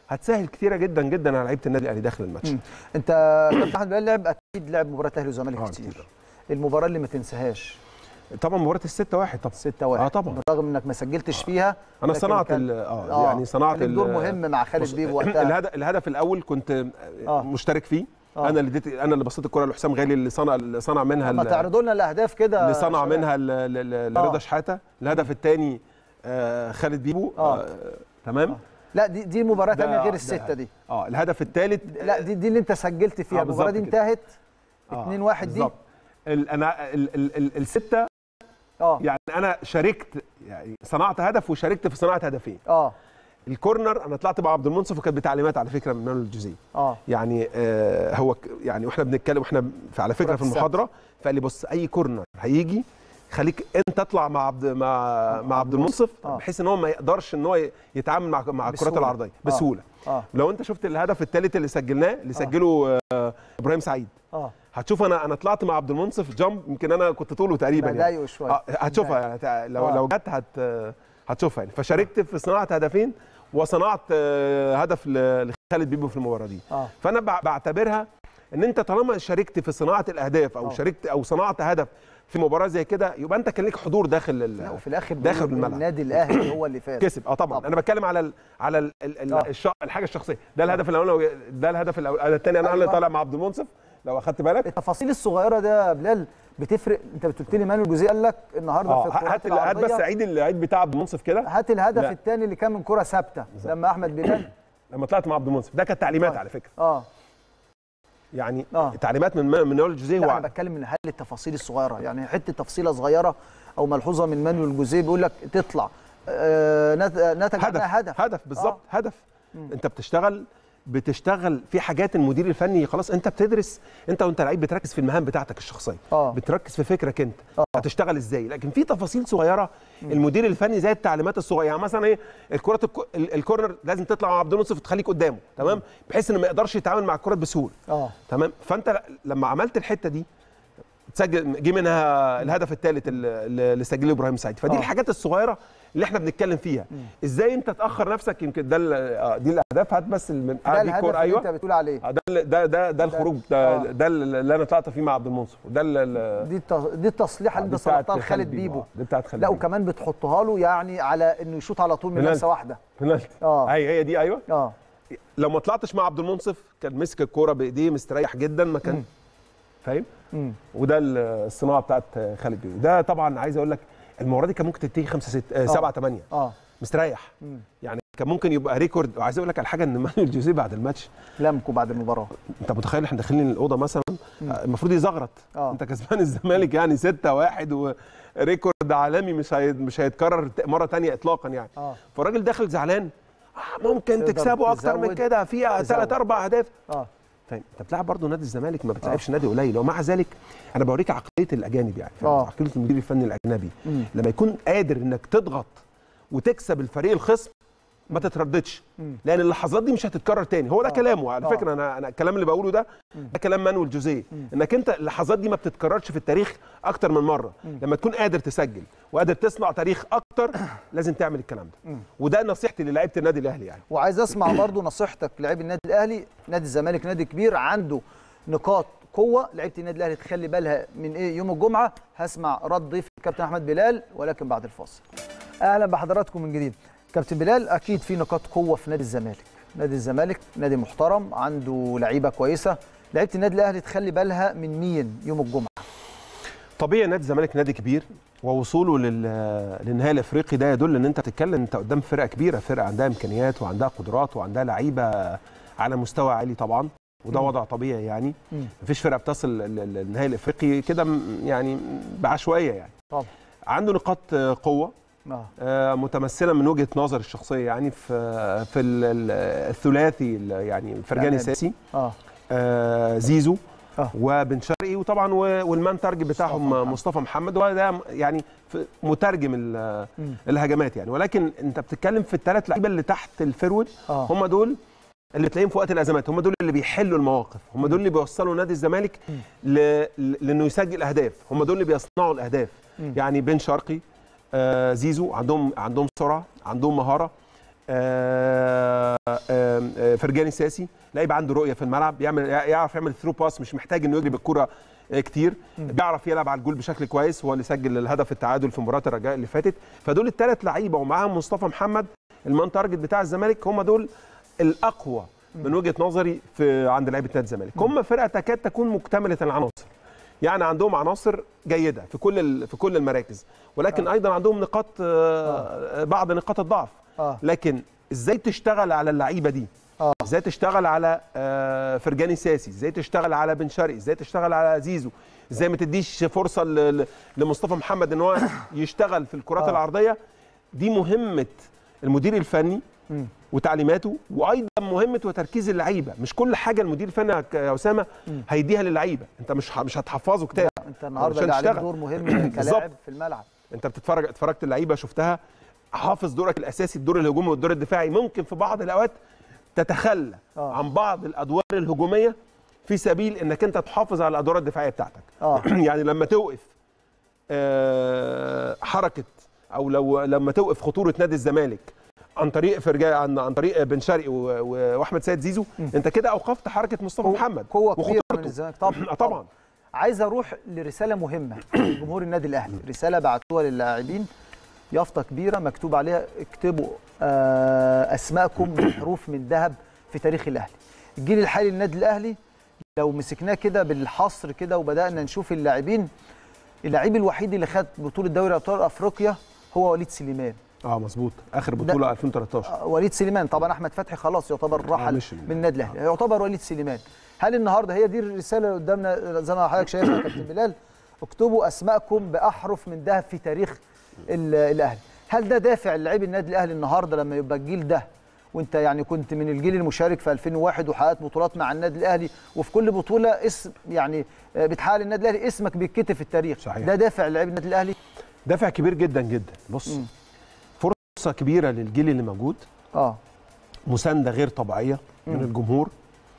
هتسهل كتيره جدا جدا على لعيبه النادي الاهلي داخل الماتش
مم. انت كابتن احمد بلال لعب اكيد لعب مباراه اهلي وزمالك
آه،
كتير
كتير.
المباراه اللي ما تنساهاش
طبعا مباراه الستة واحد طبعا
6 1
اه طبعا
بالرغم انك ما سجلتش فيها
انا
لكن
صنعت
كان-
ال- اه يعني صنعت
كان ليك دور
ال-
مهم مع خالد
بص،
بيبو وقتها
الهدف الهدف الاول كنت
آه.
آه. مشترك فيه
آه.
انا اللي اديت انا اللي بصيت الكره لحسام غالي اللي صنع اللي صنع منها
ما
ال-
تعرضوا لنا الاهداف كده
اللي صنع
شباب.
منها ل- ل- ل-
آه.
لرضا شحاته الهدف الثاني آه خالد بيبو
آه.
آه. تمام
آه. لا دي دي مباراه
ده-
ثانيه غير
ده-
السته دي
اه الهدف الثالث
لا دي دي اللي انت سجلت فيها
آه،
المباراه دي
بالظبط كده.
انتهت 2 1 دي
بالظبط. ال- انا ال- ال- ال- السته
اه
يعني انا شاركت يعني صنعت هدف وشاركت في صناعه هدفين
اه
الكورنر انا طلعت مع عبد المنصف وكانت بتعليمات على فكره من مانويل الجوزيه
اه
يعني آه هو ك- يعني واحنا بنتكلم واحنا في على فكره
كرة
في
السبت.
المحاضره فقال لي بص اي كورنر هيجي خليك انت اطلع مع عبد مع مع عبد المنصف
آه.
بحيث ان هو ما يقدرش ان هو ي- يتعامل مع مع الكرات
بسهولة.
العرضيه
آه.
بسهوله
اه
لو انت شفت الهدف الثالث اللي سجلناه اللي سجله آه ابراهيم سعيد
اه
هتشوف انا انا طلعت مع عبد المنصف جامب يمكن انا كنت طوله تقريبا يعني.
بضايقه شويه
آه هتشوفها يعني هت- لو
آه.
لو جت هت هتشوفها يعني فشاركت في صناعه هدفين وصنعت آه، هدف ل- لخالد بيبو في المباراه دي
اه
فانا بع- بعتبرها ان انت طالما شاركت في صناعه الاهداف او
آه.
شاركت او صنعت هدف في مباراه زي كده يبقى انت كان لك حضور داخل
لا
ال-
وفي الاخر
داخل
بيقولوا
الملعب.
النادي الاهلي هو اللي فاز
كسب اه طبعا
طبعاً.
انا بتكلم على ال على ال ال
آه.
ال الش- الحاجه الشخصيه ده الهدف الاول ده الهدف الاول الثاني انا اللي
أيوة.
طالع مع عبد المنصف لو اخدت بالك
التفاصيل الصغيره ده يا بلال بتفرق انت قلت لي مانويل جوزيه قال لك النهارده في
اه
الكرات
هات ال- هات بس
العرضية
عيد العيد بتاع عبد المنصف كده
هات الهدف
لا.
الثاني اللي كان من كره ثابته لما احمد بلال
لما طلعت مع عبد المنصف ده كانت تعليمات
طيب.
على فكره
اه
يعني
اه
تعليمات من من نوال الجوزيه
لا
هو
انا بتكلم من هل التفاصيل الصغيره يعني حته تفصيله صغيره او ملحوظه من مانويل جوزيه بيقول لك تطلع آه نت- نتج
هدف
عنها هدف
هدف بالظبط هدف انت بتشتغل بتشتغل في حاجات المدير الفني خلاص انت بتدرس انت وانت لعيب بتركز في المهام بتاعتك الشخصيه
اه
بتركز في فكرك انت
آه.
هتشتغل ازاي لكن في تفاصيل صغيره المدير الفني زي التعليمات الصغيره يعني مثلا ايه الكرات الك- ال- الكورنر لازم تطلع مع عبد المنصف تخليك قدامه تمام بحيث انه ما يقدرش يتعامل مع الكرات بسهوله
اه
تمام فانت ل- لما عملت الحته دي تسجل جه منها الهدف الثالث اللي اللي سجله ابراهيم سعيد فدي
آه.
الحاجات الصغيره اللي احنا بنتكلم فيها ازاي انت تاخر نفسك يمكن ده ال- آه، دي الاهداف هات بس من
ده
آه، دي
الهدف
الكوره
اللي
ايوه
انت بتقول عليه
آه، ده ال- ده ده ده الخروج ده
آه.
ده اللي انا طلعت فيه مع عبد المنصف وده ال- ال-
دي التص- دي التصليحه اللي
دي
انت
بتاعت
صلحتها لخالد بيبو
آه، دي بتاعت خالد
لا
بيبو
وكمان بتحطها له يعني على انه يشوط على طول من
بلال.
لمسه واحده
بنالتي
اه
هي هي دي ايوه
اه
لو ما طلعتش مع عبد المنصف كان مسك الكوره بايديه مستريح جدا ما كان
مم.
فاهم
مم.
وده الصناعه بتاعت خالد بيبو ده طبعا عايز اقول لك المباراه دي كان ممكن تنتهي 5 6 7 8
اه
مستريح
مم.
يعني كان ممكن يبقى ريكورد وعايز اقول لك على حاجه ان مانويل جوزيه بعد الماتش
لمكوا بعد المباراه
انت متخيل احنا داخلين الاوضه مثلا آه، المفروض يزغرط
آه.
انت كسبان الزمالك يعني 6 1 وريكورد عالمي مش هي... مش هيتكرر ت- مره تانية اطلاقا يعني
اه
فالراجل داخل زعلان آه، ممكن
تقدر
تكسبوا اكتر من
تزود-
كده فيها
تزود.
ثلاث اربع اهداف
اه
فاهم انت بتلعب برضه نادي الزمالك ما بتلعبش نادي قليل ومع ذلك انا بوريك عقليه الاجانب يعني فاهم؟
آه.
عقليه المدير الفني الاجنبي
مم.
لما يكون قادر انك تضغط وتكسب الفريق الخصم ما تترددش
مم.
لان اللحظات دي مش هتتكرر تاني هو ده
آه.
كلامه على
آه.
فكره انا انا الكلام اللي بقوله ده ده كلام مانويل جوزيه انك انت اللحظات دي ما بتتكررش في التاريخ اكتر من مره لما تكون قادر تسجل وقادر تصنع تاريخ اكتر لازم تعمل الكلام ده وده نصيحتي للاعيبه النادي الاهلي يعني
وعايز اسمع برضو نصيحتك لعيب النادي الاهلي نادي الزمالك نادي كبير عنده نقاط قوه لعيبه النادي الاهلي تخلي بالها من ايه يوم الجمعه هسمع رد ضيف الكابتن احمد بلال ولكن بعد الفاصل اهلا بحضراتكم من جديد كابتن بلال اكيد في نقاط قوه في نادي الزمالك نادي الزمالك نادي محترم عنده لعيبه كويسه لعيبه النادي الاهلي تخلي بالها من مين يوم الجمعه
طبيعي نادي الزمالك نادي كبير ووصوله لل... للنهائي الافريقي ده يدل ان انت بتتكلم انت قدام فرقه كبيره فرقه عندها امكانيات وعندها قدرات وعندها لعيبه على مستوى عالي طبعا وده وضع طبيعي يعني
مم.
مفيش فرقه بتصل لل- للنهائي الافريقي كده م- يعني بعشوائيه يعني
طبعا
عنده نقاط قوه
اه
آه، متمثله من وجهه نظر الشخصيه يعني في في ال- ال- الثلاثي ال- يعني فرجاني
الأمامي.
ساسي
اه
آه، زيزو
آه.
وبن شرقي وطبعا و- والمان تارجت بتاعهم
محمد.
مصطفى محمد وده يعني في- مترجم ال-
مم.
الهجمات يعني ولكن انت بتتكلم في الثلاث لعيبه اللي تحت الفرود
اه
هم دول اللي تلاقيهم في وقت الازمات هم دول اللي بيحلوا المواقف هم دول اللي بيوصلوا نادي الزمالك ل... ل- لانه يسجل اهداف هم دول اللي بيصنعوا الاهداف
مم.
يعني بن شرقي آه زيزو عندهم عندهم سرعه عندهم مهاره آه، آه، آه، فرجاني ساسي لعيب عنده رؤيه في الملعب يعمل يعرف يعمل ثرو باس مش محتاج انه يجري بالكره آه، كتير بيعرف يلعب على الجول بشكل كويس هو اللي سجل الهدف التعادل في مباراه الرجاء اللي فاتت فدول الثلاث لعيبه ومعاهم مصطفى محمد المان تارجت بتاع الزمالك هم دول الاقوى من وجهه نظري في عند لعيبه نادي الزمالك هم فرقه تكاد تكون مكتمله العناصر يعني عندهم عناصر جيده في كل ال- في كل المراكز ولكن ايضا عندهم نقاط آه، بعض نقاط الضعف
اه
لكن ازاي تشتغل على اللعيبه دي
اه
ازاي تشتغل على آه، فرجاني ساسي ازاي تشتغل على بن شرقي ازاي تشتغل على زيزو ازاي ما تديش فرصه ل- ل- لمصطفى محمد ان هو يشتغل في الكرات
آه.
العرضيه دي مهمه المدير الفني
مم.
وتعليماته وايضا مهمه وتركيز اللعيبه مش كل حاجه المدير الفني يا ك- يا اسامه
مم.
هيديها للعيبه انت مش ح- مش هتحفظه كتاب
انت النهارده
عشان
ده عليك
تشتغل.
دور مهم
بالظبط.
كلاعب في الملعب
انت بتتفرج اتفرجت اللعيبه شفتها حافظ دورك الاساسي الدور الهجومي والدور الدفاعي ممكن في بعض الاوقات تتخلى
آه.
عن بعض الادوار الهجوميه في سبيل انك انت تحافظ على الادوار الدفاعيه بتاعتك
اه
يعني لما توقف آه، حركه او لو لما توقف خطوره نادي الزمالك عن طريق فرجاء عن عن طريق بن شرقي و- و- واحمد سيد زيزو انت كده اوقفت حركه مصطفى محمد
قوه كبيره من
وخطورته.
الزمالك طبعا
آه، طبعا
عايز اروح لرساله مهمه لجمهور النادي الاهلي رساله بعتوها للاعبين يافطه كبيره مكتوب عليها اكتبوا آه، اسماءكم بحروف من ذهب في تاريخ الاهلي الجيل الحالي للنادي الاهلي لو مسكناه كده بالحصر كده وبدانا نشوف اللاعبين اللاعب الوحيد اللي خد بطوله دوري ابطال افريقيا هو وليد سليمان
اه مظبوط اخر بطوله 2013
آه، وليد سليمان طبعا احمد فتحي خلاص يعتبر رحل
مشي.
من النادي الاهلي يعتبر وليد سليمان هل النهارده هي دي الرساله اللي قدامنا زي ما حضرتك شايفها يا كابتن بلال اكتبوا اسماءكم باحرف من ذهب في تاريخ ال- الاهلي هل ده دافع لعيب النادي الاهلي النهارده لما يبقى الجيل ده وانت يعني كنت من الجيل المشارك في 2001 وحققت بطولات مع النادي الاهلي وفي كل بطوله اسم يعني آه، بتحقق النادي الاهلي اسمك بيتكتب في التاريخ
صحيح.
ده دافع لعيب النادي الاهلي
دافع كبير جدا جدا بص
مم.
فرصه كبيره للجيل اللي موجود
اه
مسانده غير طبيعيه من الجمهور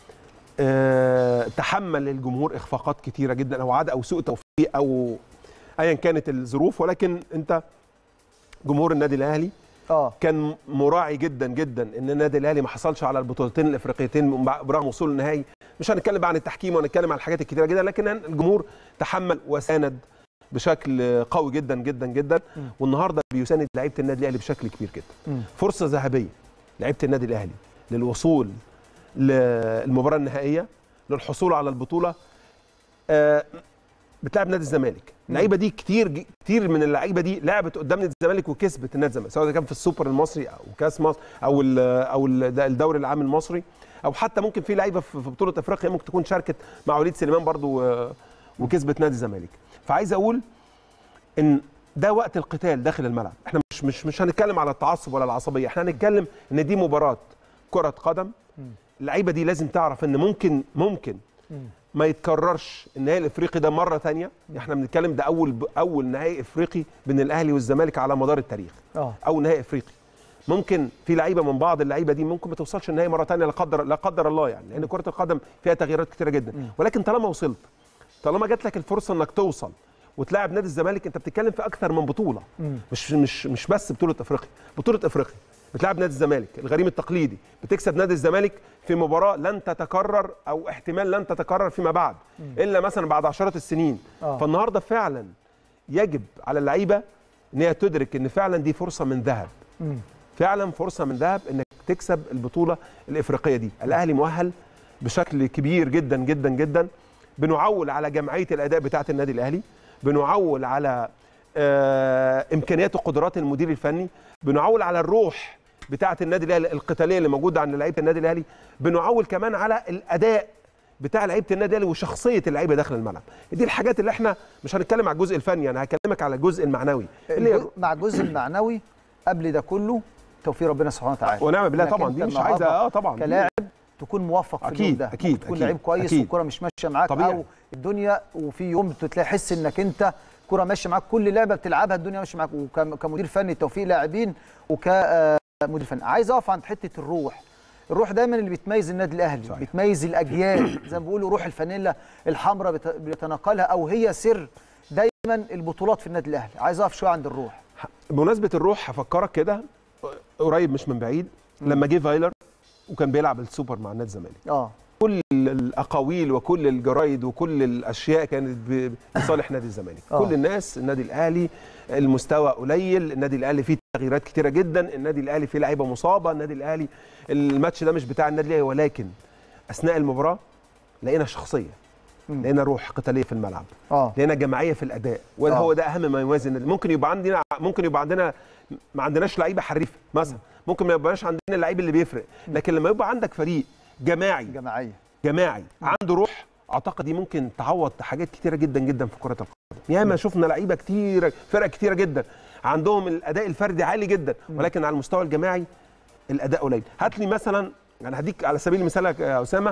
أه تحمل الجمهور اخفاقات كتيره جدا او عاده او سوء توفيق او ايا كانت الظروف ولكن انت جمهور النادي الاهلي
اه
كان مراعي جدا جدا ان النادي الاهلي ما حصلش على البطولتين الافريقيتين برغم وصول النهائي مش هنتكلم بقى عن التحكيم وهنتكلم عن الحاجات الكتيره جدا لكن الجمهور تحمل وساند بشكل قوي جدا جدا جدا والنهارده بيساند لعيبه النادي الاهلي بشكل كبير جدا
مم.
فرصه ذهبيه لعيبه النادي الاهلي للوصول للمباراه النهائيه للحصول على البطوله آه، بتلعب نادي الزمالك اللعيبه دي كتير ج- كتير من اللعيبه دي لعبت قدام نادي الزمالك وكسبت النادي الزمالك سواء كان في السوبر المصري او كاس مصر او ال او ال ده الدوري العام المصري او حتى ممكن في لعيبه في في بطوله افريقيا ممكن تكون شاركت مع وليد سليمان برضو آه، وكسبت نادي الزمالك فعايز اقول ان ده وقت القتال داخل الملعب احنا مش مش مش هنتكلم على التعصب ولا العصبيه احنا هنتكلم ان دي مباراه كره قدم اللعيبه دي لازم تعرف ان ممكن ممكن ما يتكررش النهائي الافريقي ده مره ثانيه احنا بنتكلم ده اول اول نهائي افريقي بين الاهلي والزمالك على مدار التاريخ
اه
او نهائي افريقي ممكن في لعيبه من بعض اللعيبه دي ممكن ما توصلش النهائي مره ثانيه لا قدر لا قدر الله يعني لان كره القدم فيها تغييرات كتيره جدا ولكن طالما وصلت طالما جات لك الفرصه انك توصل وتلاعب نادي الزمالك انت بتتكلم في اكثر من بطوله مش مش مش بس بطوله افريقيا بطوله افريقيا بتلعب نادي الزمالك الغريم التقليدي بتكسب نادي الزمالك في مباراه لن تتكرر او احتمال لن تتكرر فيما بعد الا مثلا بعد عشرات السنين
آه.
فالنهارده فعلا يجب على اللعيبه ان هي تدرك ان فعلا دي فرصه من ذهب
مم.
فعلا فرصه من ذهب انك تكسب البطوله الافريقيه دي الاهلي مؤهل بشكل كبير جدا جدا جدا بنعول على جمعيه الاداء بتاعه النادي الاهلي بنعول على آه امكانيات وقدرات المدير الفني بنعول على الروح بتاعه النادي الاهلي القتاليه اللي موجوده عند لعيبه النادي الاهلي بنعول كمان على الاداء بتاع لعيبه النادي الاهلي وشخصيه اللعيبه داخل الملعب دي الحاجات اللي احنا مش هنتكلم على الجزء الفني انا هكلمك على الجزء المعنوي اللي هي
الجزء- مع الجزء المعنوي قبل ده كله توفيق ربنا سبحانه وتعالى
ونعم بالله
إنك
طبعا
أنت
دي مش
النهاردة
عايزه اه طبعا دي-
كلاعب تكون موفق في
أكيد،
اليوم ده
أكيد،
تكون
أكيد،
لعيب كويس
أكيد.
والكره مش ماشيه معاك
طبيعي.
او الدنيا وفي يوم تلاقي حس انك انت كره ماشيه معاك كل لعبه بتلعبها الدنيا ماشيه معاك وكمدير فني توفيق لاعبين وكمدير فني عايز اقف عند حته الروح الروح دايما اللي بتميز النادي الاهلي
صحيح.
بتميز الاجيال زي ما بيقولوا روح الفانيلا الحمراء بت- بيتناقلها او هي سر دايما البطولات في النادي الاهلي عايز اقف شويه عند الروح
بمناسبه الروح هفكرك كده قريب مش من بعيد لما جه فايلر وكان بيلعب السوبر مع نادي الزمالك
اه
كل الاقاويل وكل الجرايد وكل الاشياء كانت ب- لصالح نادي الزمالك
آه.
كل الناس النادي الاهلي المستوى قليل النادي الاهلي فيه تغييرات كتيره جدا النادي الاهلي فيه لعيبه مصابه النادي الاهلي الماتش ده مش بتاع النادي الاهلي ولكن اثناء المباراه لقينا شخصيه
مم.
لقينا روح قتاليه في الملعب
اه
لقينا جماعيه في الاداء وده
آه.
هو ده اهم ما يميز النادي ممكن يبقى عندنا ممكن يبقى عندنا ما عندناش لعيبه حريفه مثلا ممكن ما يبقاش عندنا اللعيب اللي بيفرق لكن لما يبقى عندك فريق جماعي
جماعيه
جماعي عنده روح اعتقد دي ممكن تعوض حاجات كتيره جدا جدا في كره القدم ياما شفنا لعيبه كتيره فرق كتيره جدا عندهم الاداء الفردي عالي جدا ولكن على المستوى الجماعي الاداء قليل هات لي مثلا انا هديك على سبيل المثال يا اسامه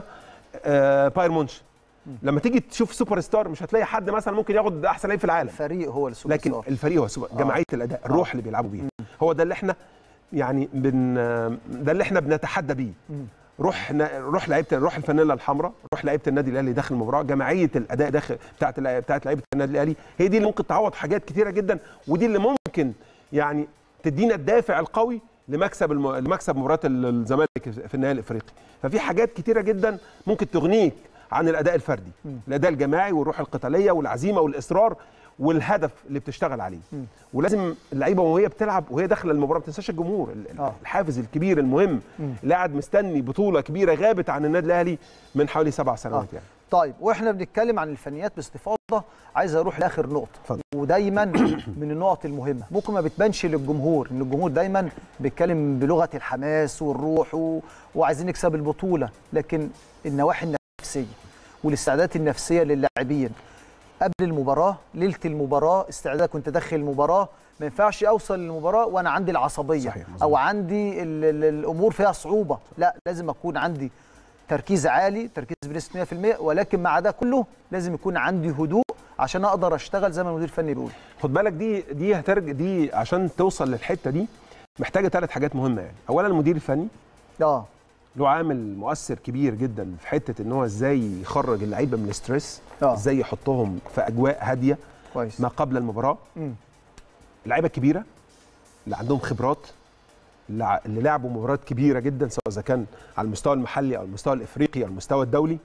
آه باير مونش لما تيجي تشوف سوبر ستار مش هتلاقي حد مثلا ممكن ياخد احسن لعيب في العالم
الفريق هو السوبر
لكن
ستار.
الفريق هو سوبر جماعيه الاداء الروح اللي بيلعبوا بيها هو ده اللي احنا يعني بن ده اللي احنا بنتحدى بيه روح نا- روح لعيبه روح الفانيلا الحمراء روح لعيبه النادي الاهلي داخل المباراه جماعيه الاداء داخل بتاعت اللع- بتاعت لعيبه النادي الاهلي هي دي اللي ممكن تعوض حاجات كتيره جدا ودي اللي ممكن يعني تدينا الدافع القوي لمكسب الم... لمكسب مباراه ال- الزمالك في النهائي الافريقي ففي حاجات كتيره جدا ممكن تغنيك عن الاداء الفردي الاداء الجماعي والروح القتاليه والعزيمه والاصرار والهدف اللي بتشتغل عليه ولازم اللعيبه وهي بتلعب وهي داخله المباراه ما تنساش الجمهور ال- ال-
آه.
الحافز الكبير المهم اللي قاعد مستني بطوله كبيره غابت عن النادي الاهلي من حوالي سبع سنوات
آه.
يعني
طيب واحنا بنتكلم عن الفنيات باستفاضه عايز اروح لاخر نقطه
اتفضل.
ودايما من النقط المهمه ممكن ما بتبانش للجمهور ان الجمهور دايما بيتكلم بلغه الحماس والروح و... وعايزين نكسب البطوله لكن النواحي النفسيه والاستعدادات النفسيه للاعبين قبل المباراه ليله المباراه استعداد كنت داخل المباراه ما ينفعش اوصل للمباراه وانا عندي العصبيه
صحيح، مظبوط.
او عندي ال ال الامور فيها صعوبه لا لازم اكون عندي تركيز عالي تركيز بنسبه 100% ولكن مع ده كله لازم يكون عندي هدوء عشان اقدر اشتغل زي ما المدير الفني بيقول
خد بالك دي دي هترج دي عشان توصل للحته دي محتاجه ثلاث حاجات مهمه يعني اولا المدير الفني
اه
له عامل مؤثر كبير جدا في حته ان هو ازاي يخرج اللعيبه من الاسترس
آه.
ازاي يحطهم في اجواء هاديه
كويس
ما قبل المباراه
مم.
اللعيبه الكبيره اللي عندهم خبرات اللي ع- اللي لعبوا مباريات كبيره جدا سواء اذا كان على المستوى المحلي او المستوى الافريقي او المستوى الدولي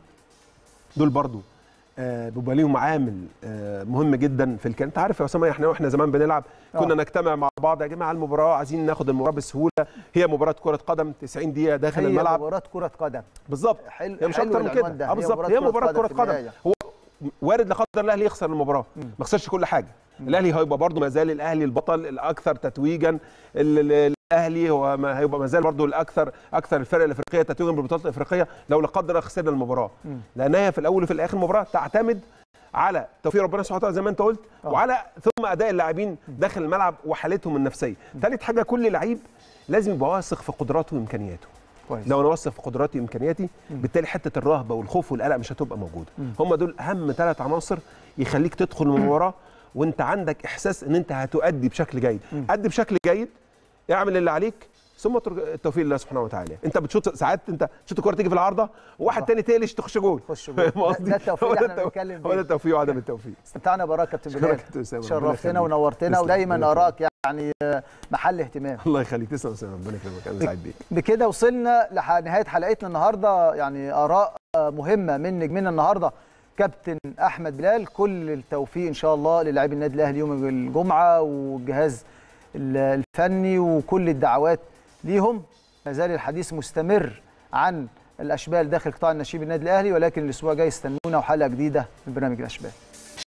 دول برضو آه، بيبقى ليهم عامل آه، مهم جدا في الكلام انت عارف يا اسامه احنا واحنا زمان بنلعب كنا
آه.
نجتمع مع بعض يا جماعه المباراه عايزين ناخد المباراه بسهوله هي مباراه كره قدم 90 دقيقه داخل
هي
الملعب
مباراه كره قدم
بالظط
حلو
هي مش
حلو
اكتر من
العنوان ده.
كده
هي
اه بالظبط
مباراة
هي
كرة
مباراه
قدم
كره
في
قدم
النهاية.
هو وارد لا قدر الاهلي يخسر المباراه ما خسرش كل حاجه الاهلي هيبقى برضه ما زال الاهلي البطل الاكثر تتويجا ال- ال- الاهلي هو ما هيبقى ما زال برضه الاكثر اكثر الفرق الافريقيه تتويجا بالبطولات الافريقيه لو لا قدر الله خسرنا المباراه لان هي في الاول وفي الاخر مباراه تعتمد على توفيق ربنا سبحانه وتعالى زي ما انت قلت
آه.
وعلى ثم اداء اللاعبين داخل الملعب وحالتهم النفسيه ثالث حاجه كل لعيب لازم يبقى واثق في قدراته وامكانياته
كويس
لو انا واثق في قدراتي وامكانياتي بالتالي حته الرهبه والخوف والقلق مش هتبقى موجوده هم دول اهم ثلاث عناصر يخليك تدخل المباراه وانت عندك احساس ان انت هتؤدي بشكل جيد ادي بشكل جيد اعمل اللي عليك ثم اترك التوفيق لله سبحانه وتعالى انت بتشوط ساعات انت تشوط الكوره تيجي في العارضه وواحد
صح.
تاني تقلش تخش جول
تخش جول.
فاهم
ده-
قصدي؟
ده التوفيق
هو
اللي
ده
احنا
التو-
بنتكلم
هو ده
فيه.
التوفيق وعدم التوفيق
استمتعنا براك يا كابتن
شكرا
بلال
يا كابتن أسامة، ربنا
شرفتنا
يخليك.
ونورتنا
تسلم،
ودايما
ربنا يخليك.
اراك يعني آه، محل اهتمام
الله يخليك تسلم يا أسامة، ربنا يكرمك انا سعيد بيك
بكده وصلنا لنهايه حلقتنا النهارده يعني اراء آه، مهمه من نجمنا النهارده كابتن احمد بلال كل التوفيق ان شاء الله للاعبي النادي الاهلي يوم الجمعه والجهاز ال- الفني وكل الدعوات ليهم ما زال الحديث مستمر عن الاشبال داخل قطاع النشيب النادي الاهلي ولكن الاسبوع الجاي استنونا وحلقه جديده من برنامج الاشبال